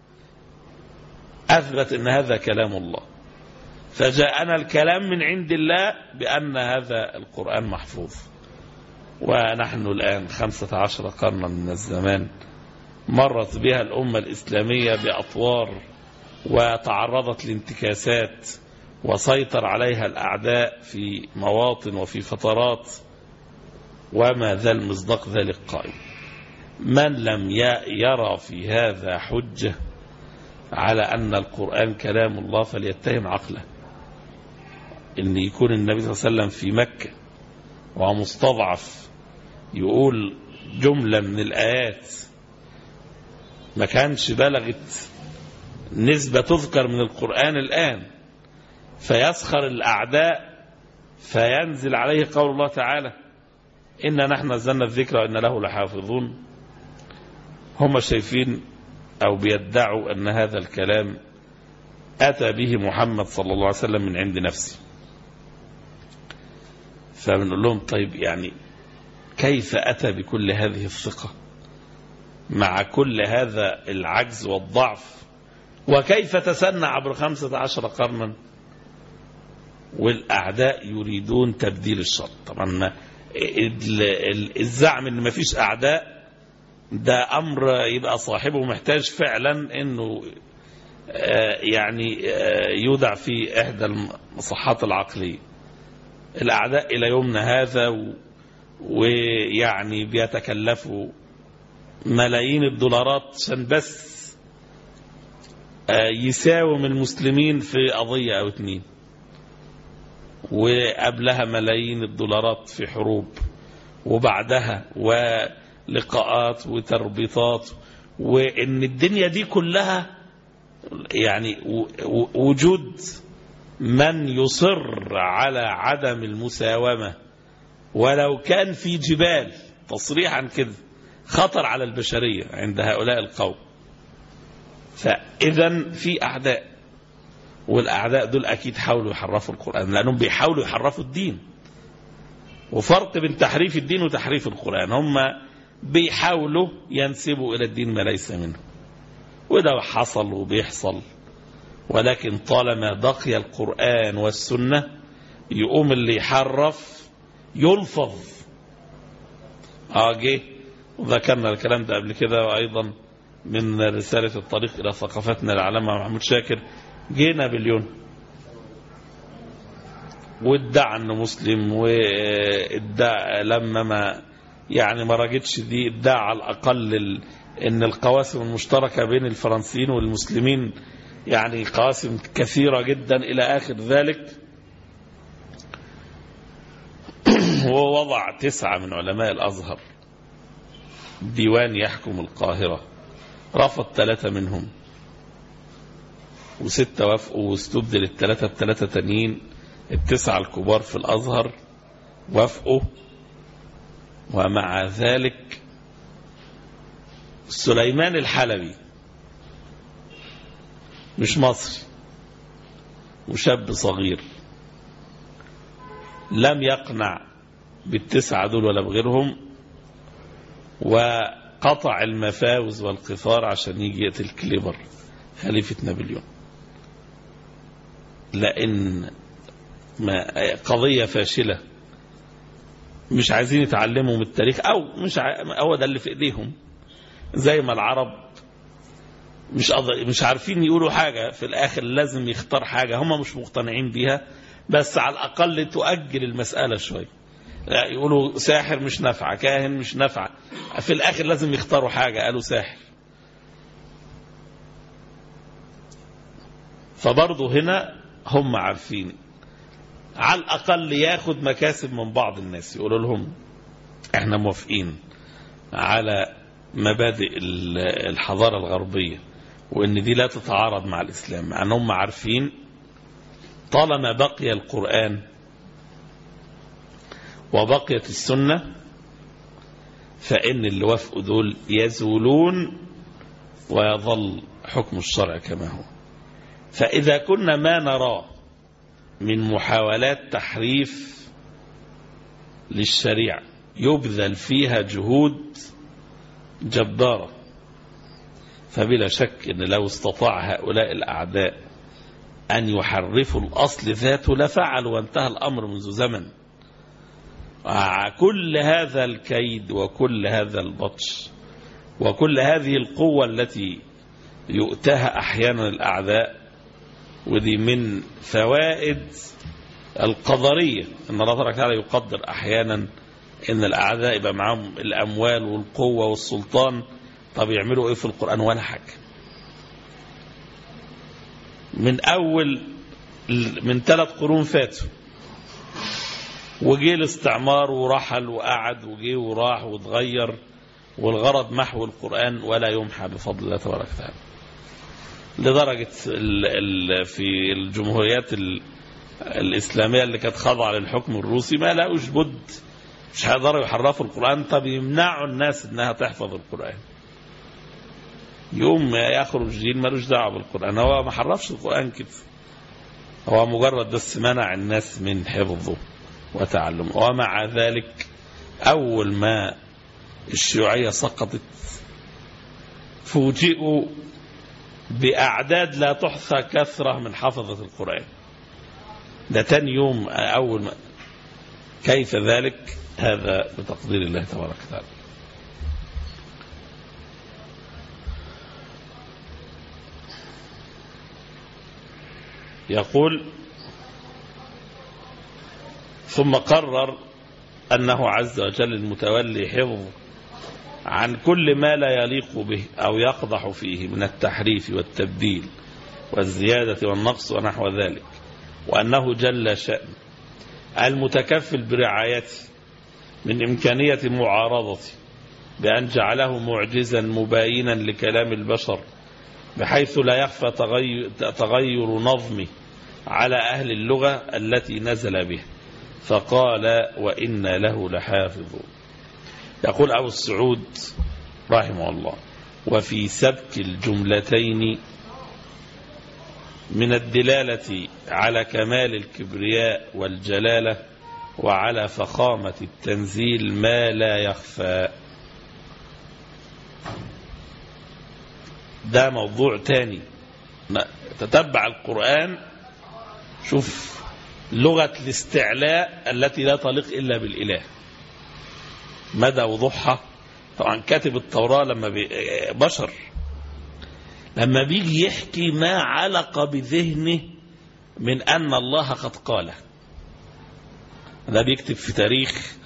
أثبت أن هذا كلام الله فجاءنا الكلام من عند الله بأن هذا القرآن محفوظ ونحن الآن خمسة عشر قرنا من الزمان مرت بها الأمة الإسلامية بأطوار وتعرضت لانتكاسات وسيطر عليها الأعداء في مواطن وفي فترات وما زال مصداق ذلك قائم من لم يرى في هذا حجة على أن القرآن كلام الله فليتهم عقله إن يكون النبي صلى الله عليه وسلم في مكة ومستضعف يقول جملة من الآيات ما كانش بلغت نسبة تذكر من القرآن الآن فيسخر الأعداء فينزل عليه قول الله تعالى إنا نحن نزلنا الذكر وإن له لحافظون هم شايفين أو بيدعوا أن هذا الكلام أتى به محمد صلى الله عليه وسلم من عند نفسه فبنقول لهم طيب يعني كيف أتى بكل هذه الثقة مع كل هذا العجز والضعف وكيف تسنى عبر خمسة عشر قرنا والأعداء يريدون تبديل الشر طبعا الزعم ان مفيش أعداء ده أمر يبقى صاحبه محتاج فعلا أنه يعني يودع في إحدى المصحات العقلية الأعداء إلى يومنا هذا ويعني بيتكلفوا ملايين الدولارات عشان بس يساوم المسلمين في قضية أو اتنين وقبلها ملايين الدولارات في حروب وبعدها ولقاءات وتربيطات وإن الدنيا دي كلها يعني وجود من يصر على عدم المساومة ولو كان في جبال تصريحا كده خطر على البشرية عند هؤلاء القوم فإذا في أعداء والأعداء دول أكيد حاولوا يحرفوا القرآن لأنهم بيحاولوا يحرفوا الدين وفرق بين تحريف الدين وتحريف القرآن هم بيحاولوا ينسبوا إلى الدين ما ليس منه وده حصل وبيحصل ولكن طالما بقي القرآن والسنة يقوم اللي يحرف يلفظ اه جه وذكرنا الكلام ده قبل كده وأيضا من رسالة الطريق إلى ثقافتنا العلامة محمود شاكر جه نابليون وادعى انه مسلم وادعى لما ما يعني ما راجتش دي ادعى على الاقل ال... ان القواسم المشتركه بين الفرنسيين والمسلمين يعني قواسم كثيره جدا الى اخر ذلك ووضع تسعه من علماء الازهر ديوان يحكم القاهره رفض ثلاثه منهم وستة وافقوا واستبدل الثلاثة بثلاثة تانيين التسعة الكبار في الأزهر وافقوا ومع ذلك سليمان الحلبي مش مصري وشاب صغير لم يقنع بالتسعة دول ولا بغيرهم وقطع المفاوز والقفار عشان يجي يقتل كليبر خليفة نابليون لأن ما قضية فاشلة مش عايزين يتعلموا من التاريخ أو مش ع... هو ده اللي في إيديهم زي ما العرب مش أض... مش عارفين يقولوا حاجة في الآخر لازم يختار حاجة هم مش مقتنعين بيها بس على الأقل تؤجل المسألة شوية لا يقولوا ساحر مش نافعة كاهن مش نافعة في الآخر لازم يختاروا حاجة قالوا ساحر فبرضه هنا هم عارفين على الأقل ياخد مكاسب من بعض الناس يقولوا لهم احنا موافقين على مبادئ الحضارة الغربية وان دي لا تتعارض مع الإسلام مع انهم عارفين طالما بقي القرآن وبقيت السنة فإن اللي وافقوا دول يزولون ويظل حكم الشرع كما هو فإذا كنا ما نراه من محاولات تحريف للشريعة يبذل فيها جهود جبارة فبلا شك أن لو استطاع هؤلاء الأعداء أن يحرفوا الأصل ذاته لفعلوا وانتهى الأمر منذ زمن كل هذا الكيد وكل هذا البطش وكل هذه القوة التي يؤتاها أحيانا الأعداء ودي من فوائد القدرية أن الله تبارك وتعالى يقدر أحيانا أن الأعداء يبقى معاهم الأموال والقوة والسلطان طب يعملوا إيه في القرآن ولا حاجة من أول من ثلاث قرون فاتوا وجي الاستعمار ورحل وقعد وجي وراح واتغير والغرض محو القرآن ولا يمحى بفضل الله تبارك وتعالى لدرجة ال ال في الجمهوريات ال الإسلامية اللي كانت خاضعة للحكم الروسي ما لقوش بد مش هيقدروا يحرفوا القرآن طب يمنعوا الناس انها تحفظ القرآن يوم يخرج جيل ملوش دعوه بالقرآن هو ما حرفش القرآن كده هو مجرد بس منع الناس من حفظه وتعلمه ومع ذلك أول ما الشيوعية سقطت فوجئوا بأعداد لا تحصى كثرة من حفظة القرآن ده تاني يوم أول ما كيف ذلك هذا بتقدير الله تبارك وتعالى يقول ثم قرر أنه عز وجل المتولي حفظ عن كل ما لا يليق به أو يقضح فيه من التحريف والتبديل والزيادة والنقص ونحو ذلك وأنه جل شأن المتكفل برعايته من إمكانية معارضته بأن جعله معجزا مباينا لكلام البشر بحيث لا يخفى تغير, تغير نظمه على أهل اللغة التي نزل به فقال وإن له لحافظ يقول أبو السعود رحمه الله وفي سبك الجملتين من الدلالة على كمال الكبرياء والجلالة وعلى فخامة التنزيل ما لا يخفى ده موضوع تاني تتبع القرآن شوف لغة الاستعلاء التي لا تليق إلا بالإله مدى وضوحها طبعا كاتب التوراة لما بي بشر لما بيجي يحكي ما علق بذهنه من أن الله قد قاله ده بيكتب في تاريخ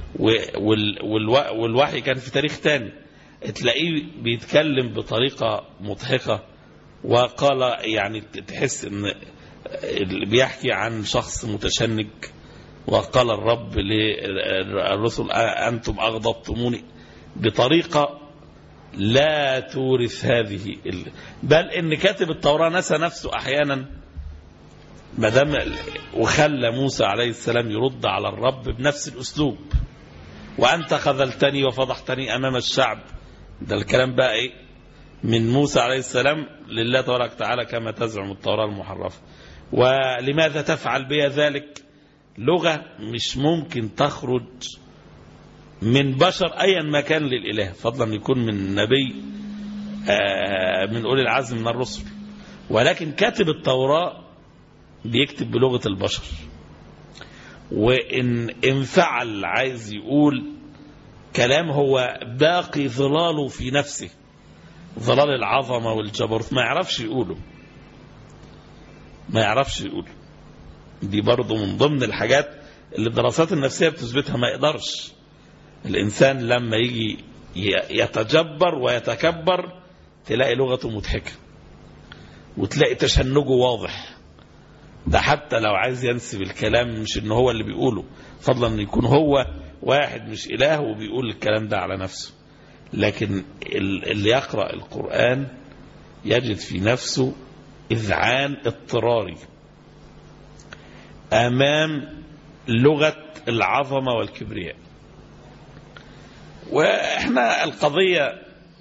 والوحي كان في تاريخ تاني تلاقيه بيتكلم بطريقة مضحكة وقال يعني تحس ان بيحكي عن شخص متشنج وقال الرب للرسل أنتم أغضبتموني بطريقة لا تورث هذه بل إن كاتب التوراة نسى نفسه أحيانا ما دام وخلى موسى عليه السلام يرد على الرب بنفس الأسلوب وأنت خذلتني وفضحتني أمام الشعب ده الكلام بقى إيه من موسى عليه السلام لله تبارك وتعالى كما تزعم التوراة المحرفة ولماذا تفعل بها ذلك لغة مش ممكن تخرج من بشر أيا ما كان للإله فضلا يكون من نبي آه، من أولي العزم من الرسل ولكن كاتب التوراة بيكتب بلغة البشر وإن إن فعل عايز يقول كلام هو باقي ظلاله في نفسه ظلال العظمة والجبروت ما يعرفش يقوله ما يعرفش يقوله دي برضه من ضمن الحاجات اللي الدراسات النفسية بتثبتها ما يقدرش الإنسان لما يجي يتجبر ويتكبر تلاقي لغته مضحكة وتلاقي تشنجه واضح ده حتى لو عايز ينسب الكلام مش ان هو اللي بيقوله فضلا ان يكون هو واحد مش اله وبيقول الكلام ده على نفسه لكن اللي يقرأ القرآن يجد في نفسه إذعان اضطراري أمام لغة العظمة والكبرياء وإحنا القضية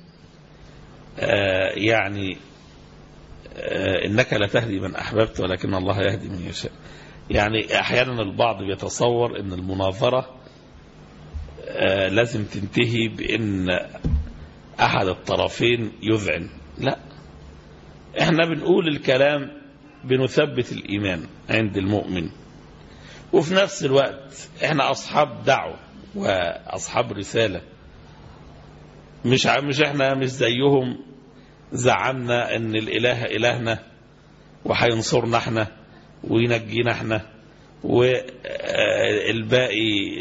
آه يعني آه إنك لا تهدي من أحببت ولكن الله يهدي من يشاء يعني أحيانا البعض بيتصور أن المناظرة آه لازم تنتهي بأن أحد الطرفين يذعن لا احنا بنقول الكلام بنثبت الإيمان عند المؤمن وفي نفس الوقت احنا أصحاب دعوة وأصحاب رسالة مش مش احنا مش زيهم زعمنا ان الاله الهنا وهينصرنا احنا وينجينا احنا والباقي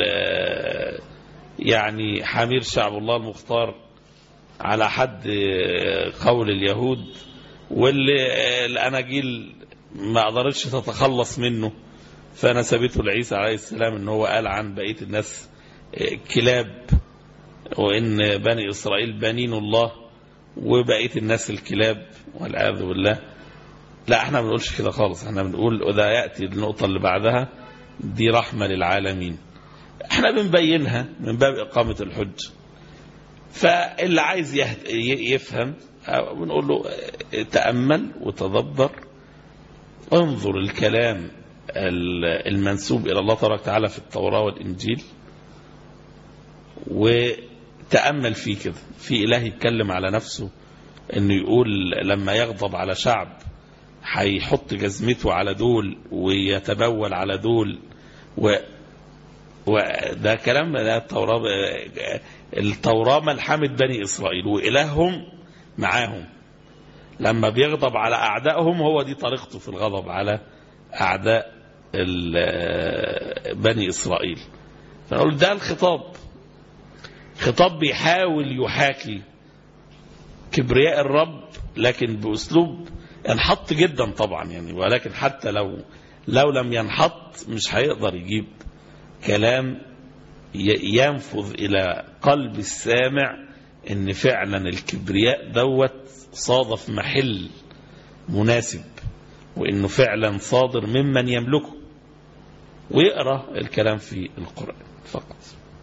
يعني حمير شعب الله المختار على حد قول اليهود واللي الاناجيل ما قدرتش تتخلص منه فنسبته لعيسى عليه السلام ان هو قال عن بقيه الناس كلاب وان بني اسرائيل بنين الله وبقيه الناس الكلاب والعياذ بالله لا احنا ما بنقولش كده خالص احنا بنقول وده ياتي النقطه اللي بعدها دي رحمه للعالمين احنا بنبينها من باب اقامه الحج فاللي عايز يفهم بنقول له تامل وتدبر انظر الكلام المنسوب الى الله تبارك وتعالى في التوراه والانجيل وتامل فيه كده في اله يتكلم على نفسه انه يقول لما يغضب على شعب هيحط جزمته على دول ويتبول على دول و وده كلام ده التوراة التوراة ملحمة بني إسرائيل وإلههم معاهم لما بيغضب على أعدائهم هو دي طريقته في الغضب على أعداء بني إسرائيل فنقول ده الخطاب خطاب بيحاول يحاكي كبرياء الرب لكن بأسلوب ينحط جدا طبعا يعني ولكن حتى لو لو لم ينحط مش هيقدر يجيب كلام ينفذ إلى قلب السامع ان فعلا الكبرياء دوت صادف محل مناسب وانه فعلا صادر ممن يملكه ويقرا الكلام في القرآن فقط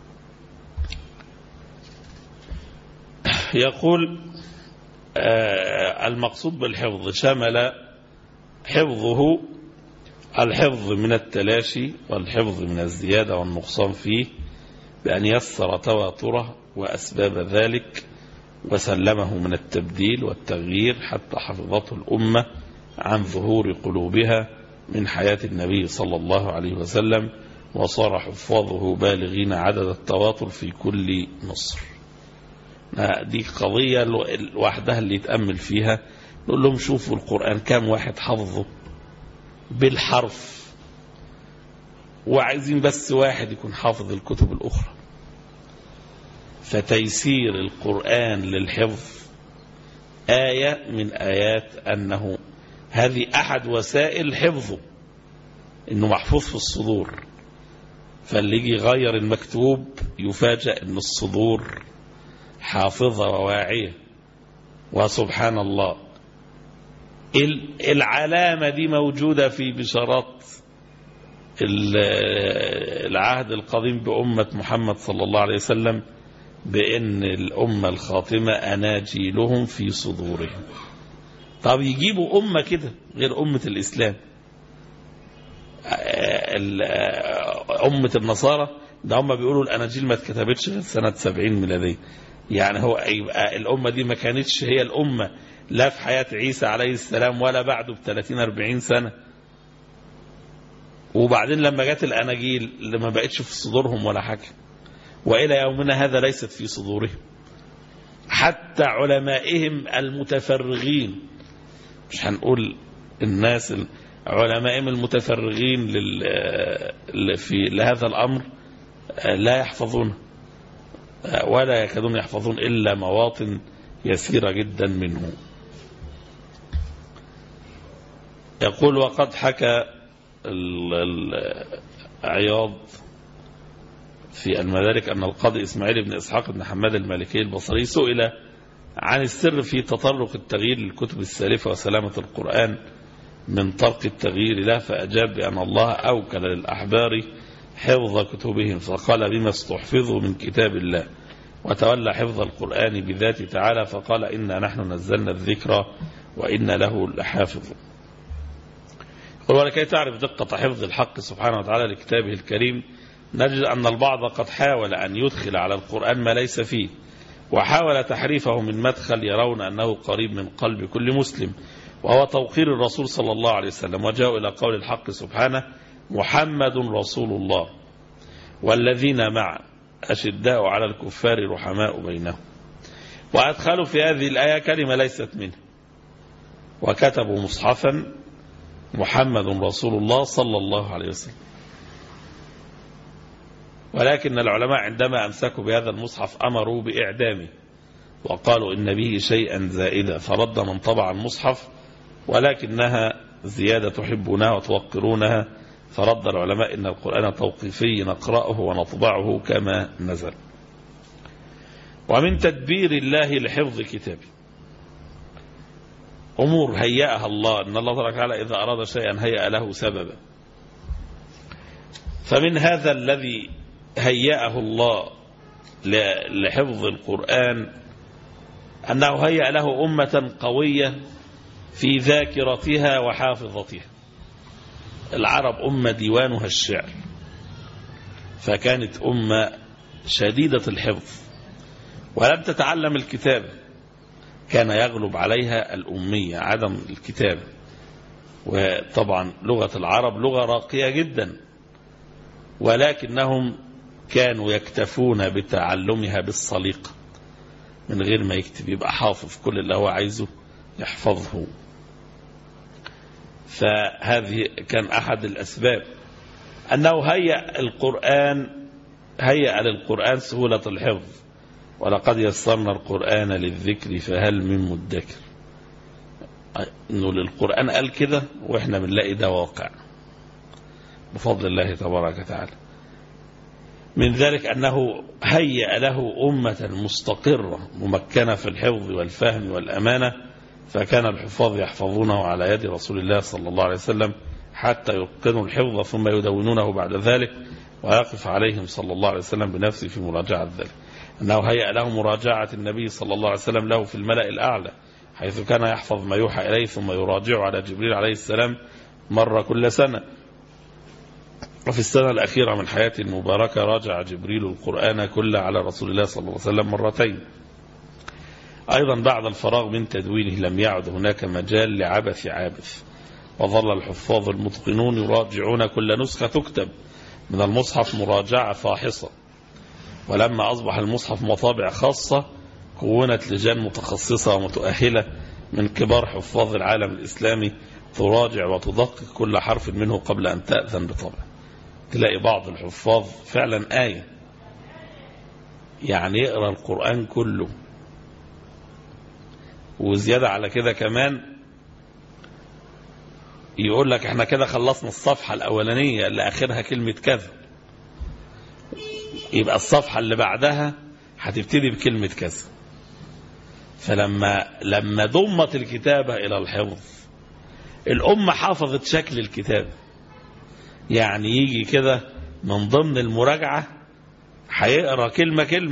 يقول آه المقصود بالحفظ شمل حفظه الحفظ من التلاشي والحفظ من الزيادة والنقصان فيه بأن يسر تواتره وأسباب ذلك وسلمه من التبديل والتغيير حتى حفظته الأمة عن ظهور قلوبها من حياة النبي صلى الله عليه وسلم وصار حفاظه بالغين عدد التواتر في كل مصر دي قضية لوحدها اللي يتأمل فيها نقول لهم شوفوا القرآن كام واحد حفظه بالحرف وعايزين بس واحد يكون حافظ الكتب الأخرى فتيسير القرآن للحفظ آية من آيات أنه هذه أحد وسائل حفظه إنه محفوظ في الصدور فاللي يجي يغير المكتوب يفاجأ إن الصدور حافظة وواعية وسبحان الله العلامة دي موجودة في بشارات العهد القديم بأمة محمد صلى الله عليه وسلم بأن الأمة الخاتمة أناجيلهم في صدورهم طب يجيبوا أمة كده غير أمة الإسلام ال- أمة النصارى ده هم بيقولوا الأناجيل ما اتكتبتش غير سنة 70 ميلادية يعني هو يبقى الأمة دي ما كانتش هي الأمة لا في حياة عيسى عليه السلام ولا بعده ب 30 40 سنة وبعدين لما جت الأناجيل اللي ما بقتش في صدورهم ولا حاجة وإلى يومنا هذا ليست في صدورهم حتى علمائهم المتفرغين مش هنقول الناس ال- علمائهم المتفرغين لل ل- في لهذا الأمر آه، لا يحفظون آه، ولا يكادون يحفظون إلا مواطن يسيرة جدا منه يقول وقد حكى ال- ال- عياض في المدارك أن القاضي إسماعيل بن إسحاق بن حماد المالكي البصري سئل عن السر في تطرق التغيير للكتب السالفة وسلامة القرآن من طرق التغيير له فأجاب بأن الله أوكل للأحبار حفظ كتبهم فقال بما استحفظوا من كتاب الله وتولى حفظ القرآن بذاته تعالى فقال إنا نحن نزلنا الذكر وإنا له لحافظ قل ولكي تعرف دقة حفظ الحق سبحانه وتعالى لكتابه الكريم نجد أن البعض قد حاول أن يدخل على القرآن ما ليس فيه وحاول تحريفه من مدخل يرون أنه قريب من قلب كل مسلم وهو توقير الرسول صلى الله عليه وسلم وجاءوا إلى قول الحق سبحانه محمد رسول الله والذين معه أشداء على الكفار رحماء بينهم وأدخلوا في هذه الآية كلمة ليست منه وكتبوا مصحفا محمد رسول الله صلى الله عليه وسلم ولكن العلماء عندما أمسكوا بهذا المصحف أمروا بإعدامه وقالوا إن به شيئا زائدا فرد من طبع المصحف ولكنها زيادة تحبونها وتوقرونها فرد العلماء إن القرآن توقيفي نقرأه ونطبعه كما نزل ومن تدبير الله لحفظ كتابه أمور هيأها الله أن الله تبارك وتعالى إذا أراد شيئا هيأ له سببا فمن هذا الذي هيأه الله لحفظ القرآن أنه هيأ له أمة قوية في ذاكرتها وحافظتها العرب أمة ديوانها الشعر فكانت أمة شديدة الحفظ ولم تتعلم الكتابة كان يغلب عليها الأمية عدم الكتابة وطبعا لغة العرب لغة راقية جدا ولكنهم كانوا يكتفون بتعلمها بالصليقة من غير ما يكتب يبقى حافظ كل اللي هو عايزه يحفظه فهذه كان أحد الأسباب أنه هيأ القرآن هيأ للقرآن سهولة الحفظ ولقد يسرنا القرآن للذكر فهل من مدكر انه للقرآن قال كده واحنا بنلاقي ده واقع بفضل الله تبارك وتعالى من ذلك أنه هيأ له أمة مستقرة ممكنة في الحفظ والفهم والأمانة فكان الحفاظ يحفظونه على يد رسول الله صلى الله عليه وسلم حتى يتقنوا الحفظ ثم يدونونه بعد ذلك ويقف عليهم صلى الله عليه وسلم بنفسه في مراجعة ذلك أنه هيأ له مراجعة النبي صلى الله عليه وسلم له في الملأ الأعلى حيث كان يحفظ ما يوحى إليه ثم يراجعه على جبريل عليه السلام مرة كل سنة وفي السنة الأخيرة من حياته المباركة راجع جبريل القرآن كله على رسول الله صلى الله عليه وسلم مرتين أيضا بعد الفراغ من تدوينه لم يعد هناك مجال لعبث عابث وظل الحفاظ المتقنون يراجعون كل نسخة تكتب من المصحف مراجعة فاحصة ولما أصبح المصحف مطابع خاصة كونت لجان متخصصة ومتؤهلة من كبار حفاظ العالم الإسلامي تراجع وتدقق كل حرف منه قبل أن تأذن بطبع تلاقي بعض الحفاظ فعلا آية يعني يقرأ القرآن كله وزيادة على كده كمان يقول لك احنا كده خلصنا الصفحة الأولانية اللي آخرها كلمة كذا يبقى الصفحة اللي بعدها هتبتدي بكلمة كذا فلما لما ضمت الكتابة إلى الحفظ الأمة حافظت شكل الكتابة يعني يجي كده من ضمن المراجعة هيقرا كلمة كلمة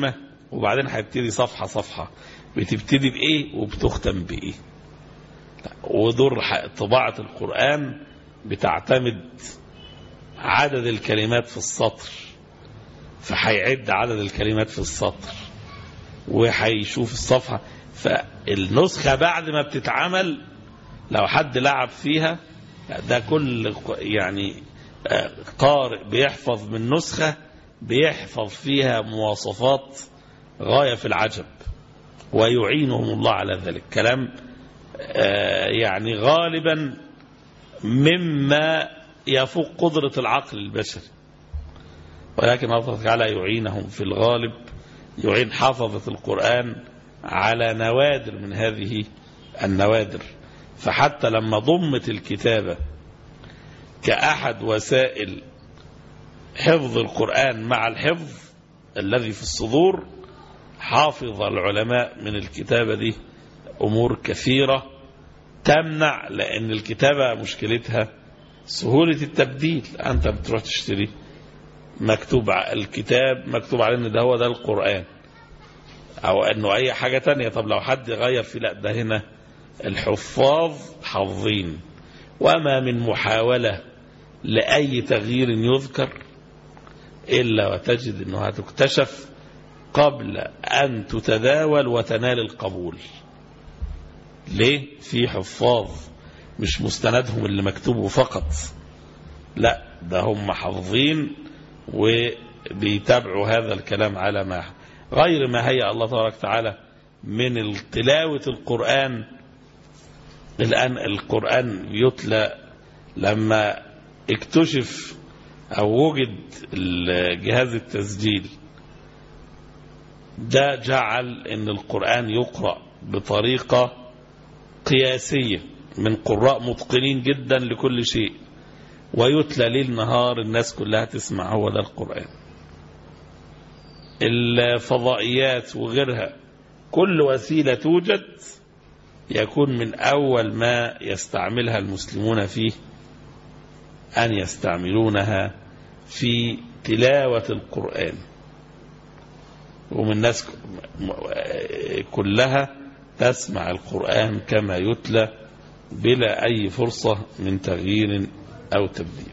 وبعدين هيبتدي صفحة صفحة بتبتدي بإيه وبتختم بإيه ودور طباعة القرآن بتعتمد عدد الكلمات في السطر فهيعد عدد الكلمات في السطر وهيشوف الصفحة فالنسخة بعد ما بتتعمل لو حد لعب فيها ده كل يعني قارئ بيحفظ من نسخة بيحفظ فيها مواصفات غاية في العجب ويعينهم الله على ذلك كلام يعني غالبا مما يفوق قدرة العقل البشري ولكن الله تعالى يعينهم في الغالب يعين حافظة القرآن على نوادر من هذه النوادر فحتى لما ضمت الكتابة كأحد وسائل حفظ القرآن مع الحفظ الذي في الصدور حافظ العلماء من الكتابة دي أمور كثيرة تمنع لأن الكتابة مشكلتها سهولة التبديل أنت بتروح تشتري مكتوب الكتاب مكتوب عليه ان ده هو ده القرآن او انه اي حاجة تانية طب لو حد غير في لا ده هنا الحفاظ حافظين وما من محاولة لأي تغيير يذكر إلا وتجد أنها تكتشف قبل أن تتداول وتنال القبول ليه؟ في حفاظ مش مستندهم اللي مكتوبه فقط لا ده هم حافظين وبيتابعوا هذا الكلام على ما غير ما هيأ الله تبارك وتعالى من تلاوة القرآن الآن القرآن يتلى لما اكتشف أو وجد جهاز التسجيل ده جعل ان القرآن يقرأ بطريقة قياسية من قراء متقنين جدا لكل شيء ويتلى ليل نهار الناس كلها تسمع هو ده القرآن الفضائيات وغيرها كل وسيلة توجد يكون من أول ما يستعملها المسلمون فيه أن يستعملونها في تلاوة القرآن ومن الناس كلها تسمع القرآن كما يتلى بلا أي فرصة من تغيير أو تبديل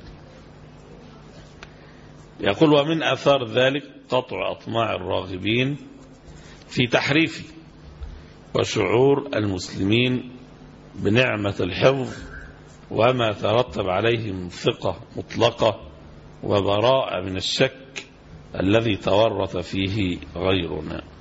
يقول ومن أثار ذلك قطع أطماع الراغبين في تحريفه وشعور المسلمين بنعمة الحفظ وما ترتب عليه من ثقة مطلقة وبراءة من الشك الذي تورط فيه غيرنا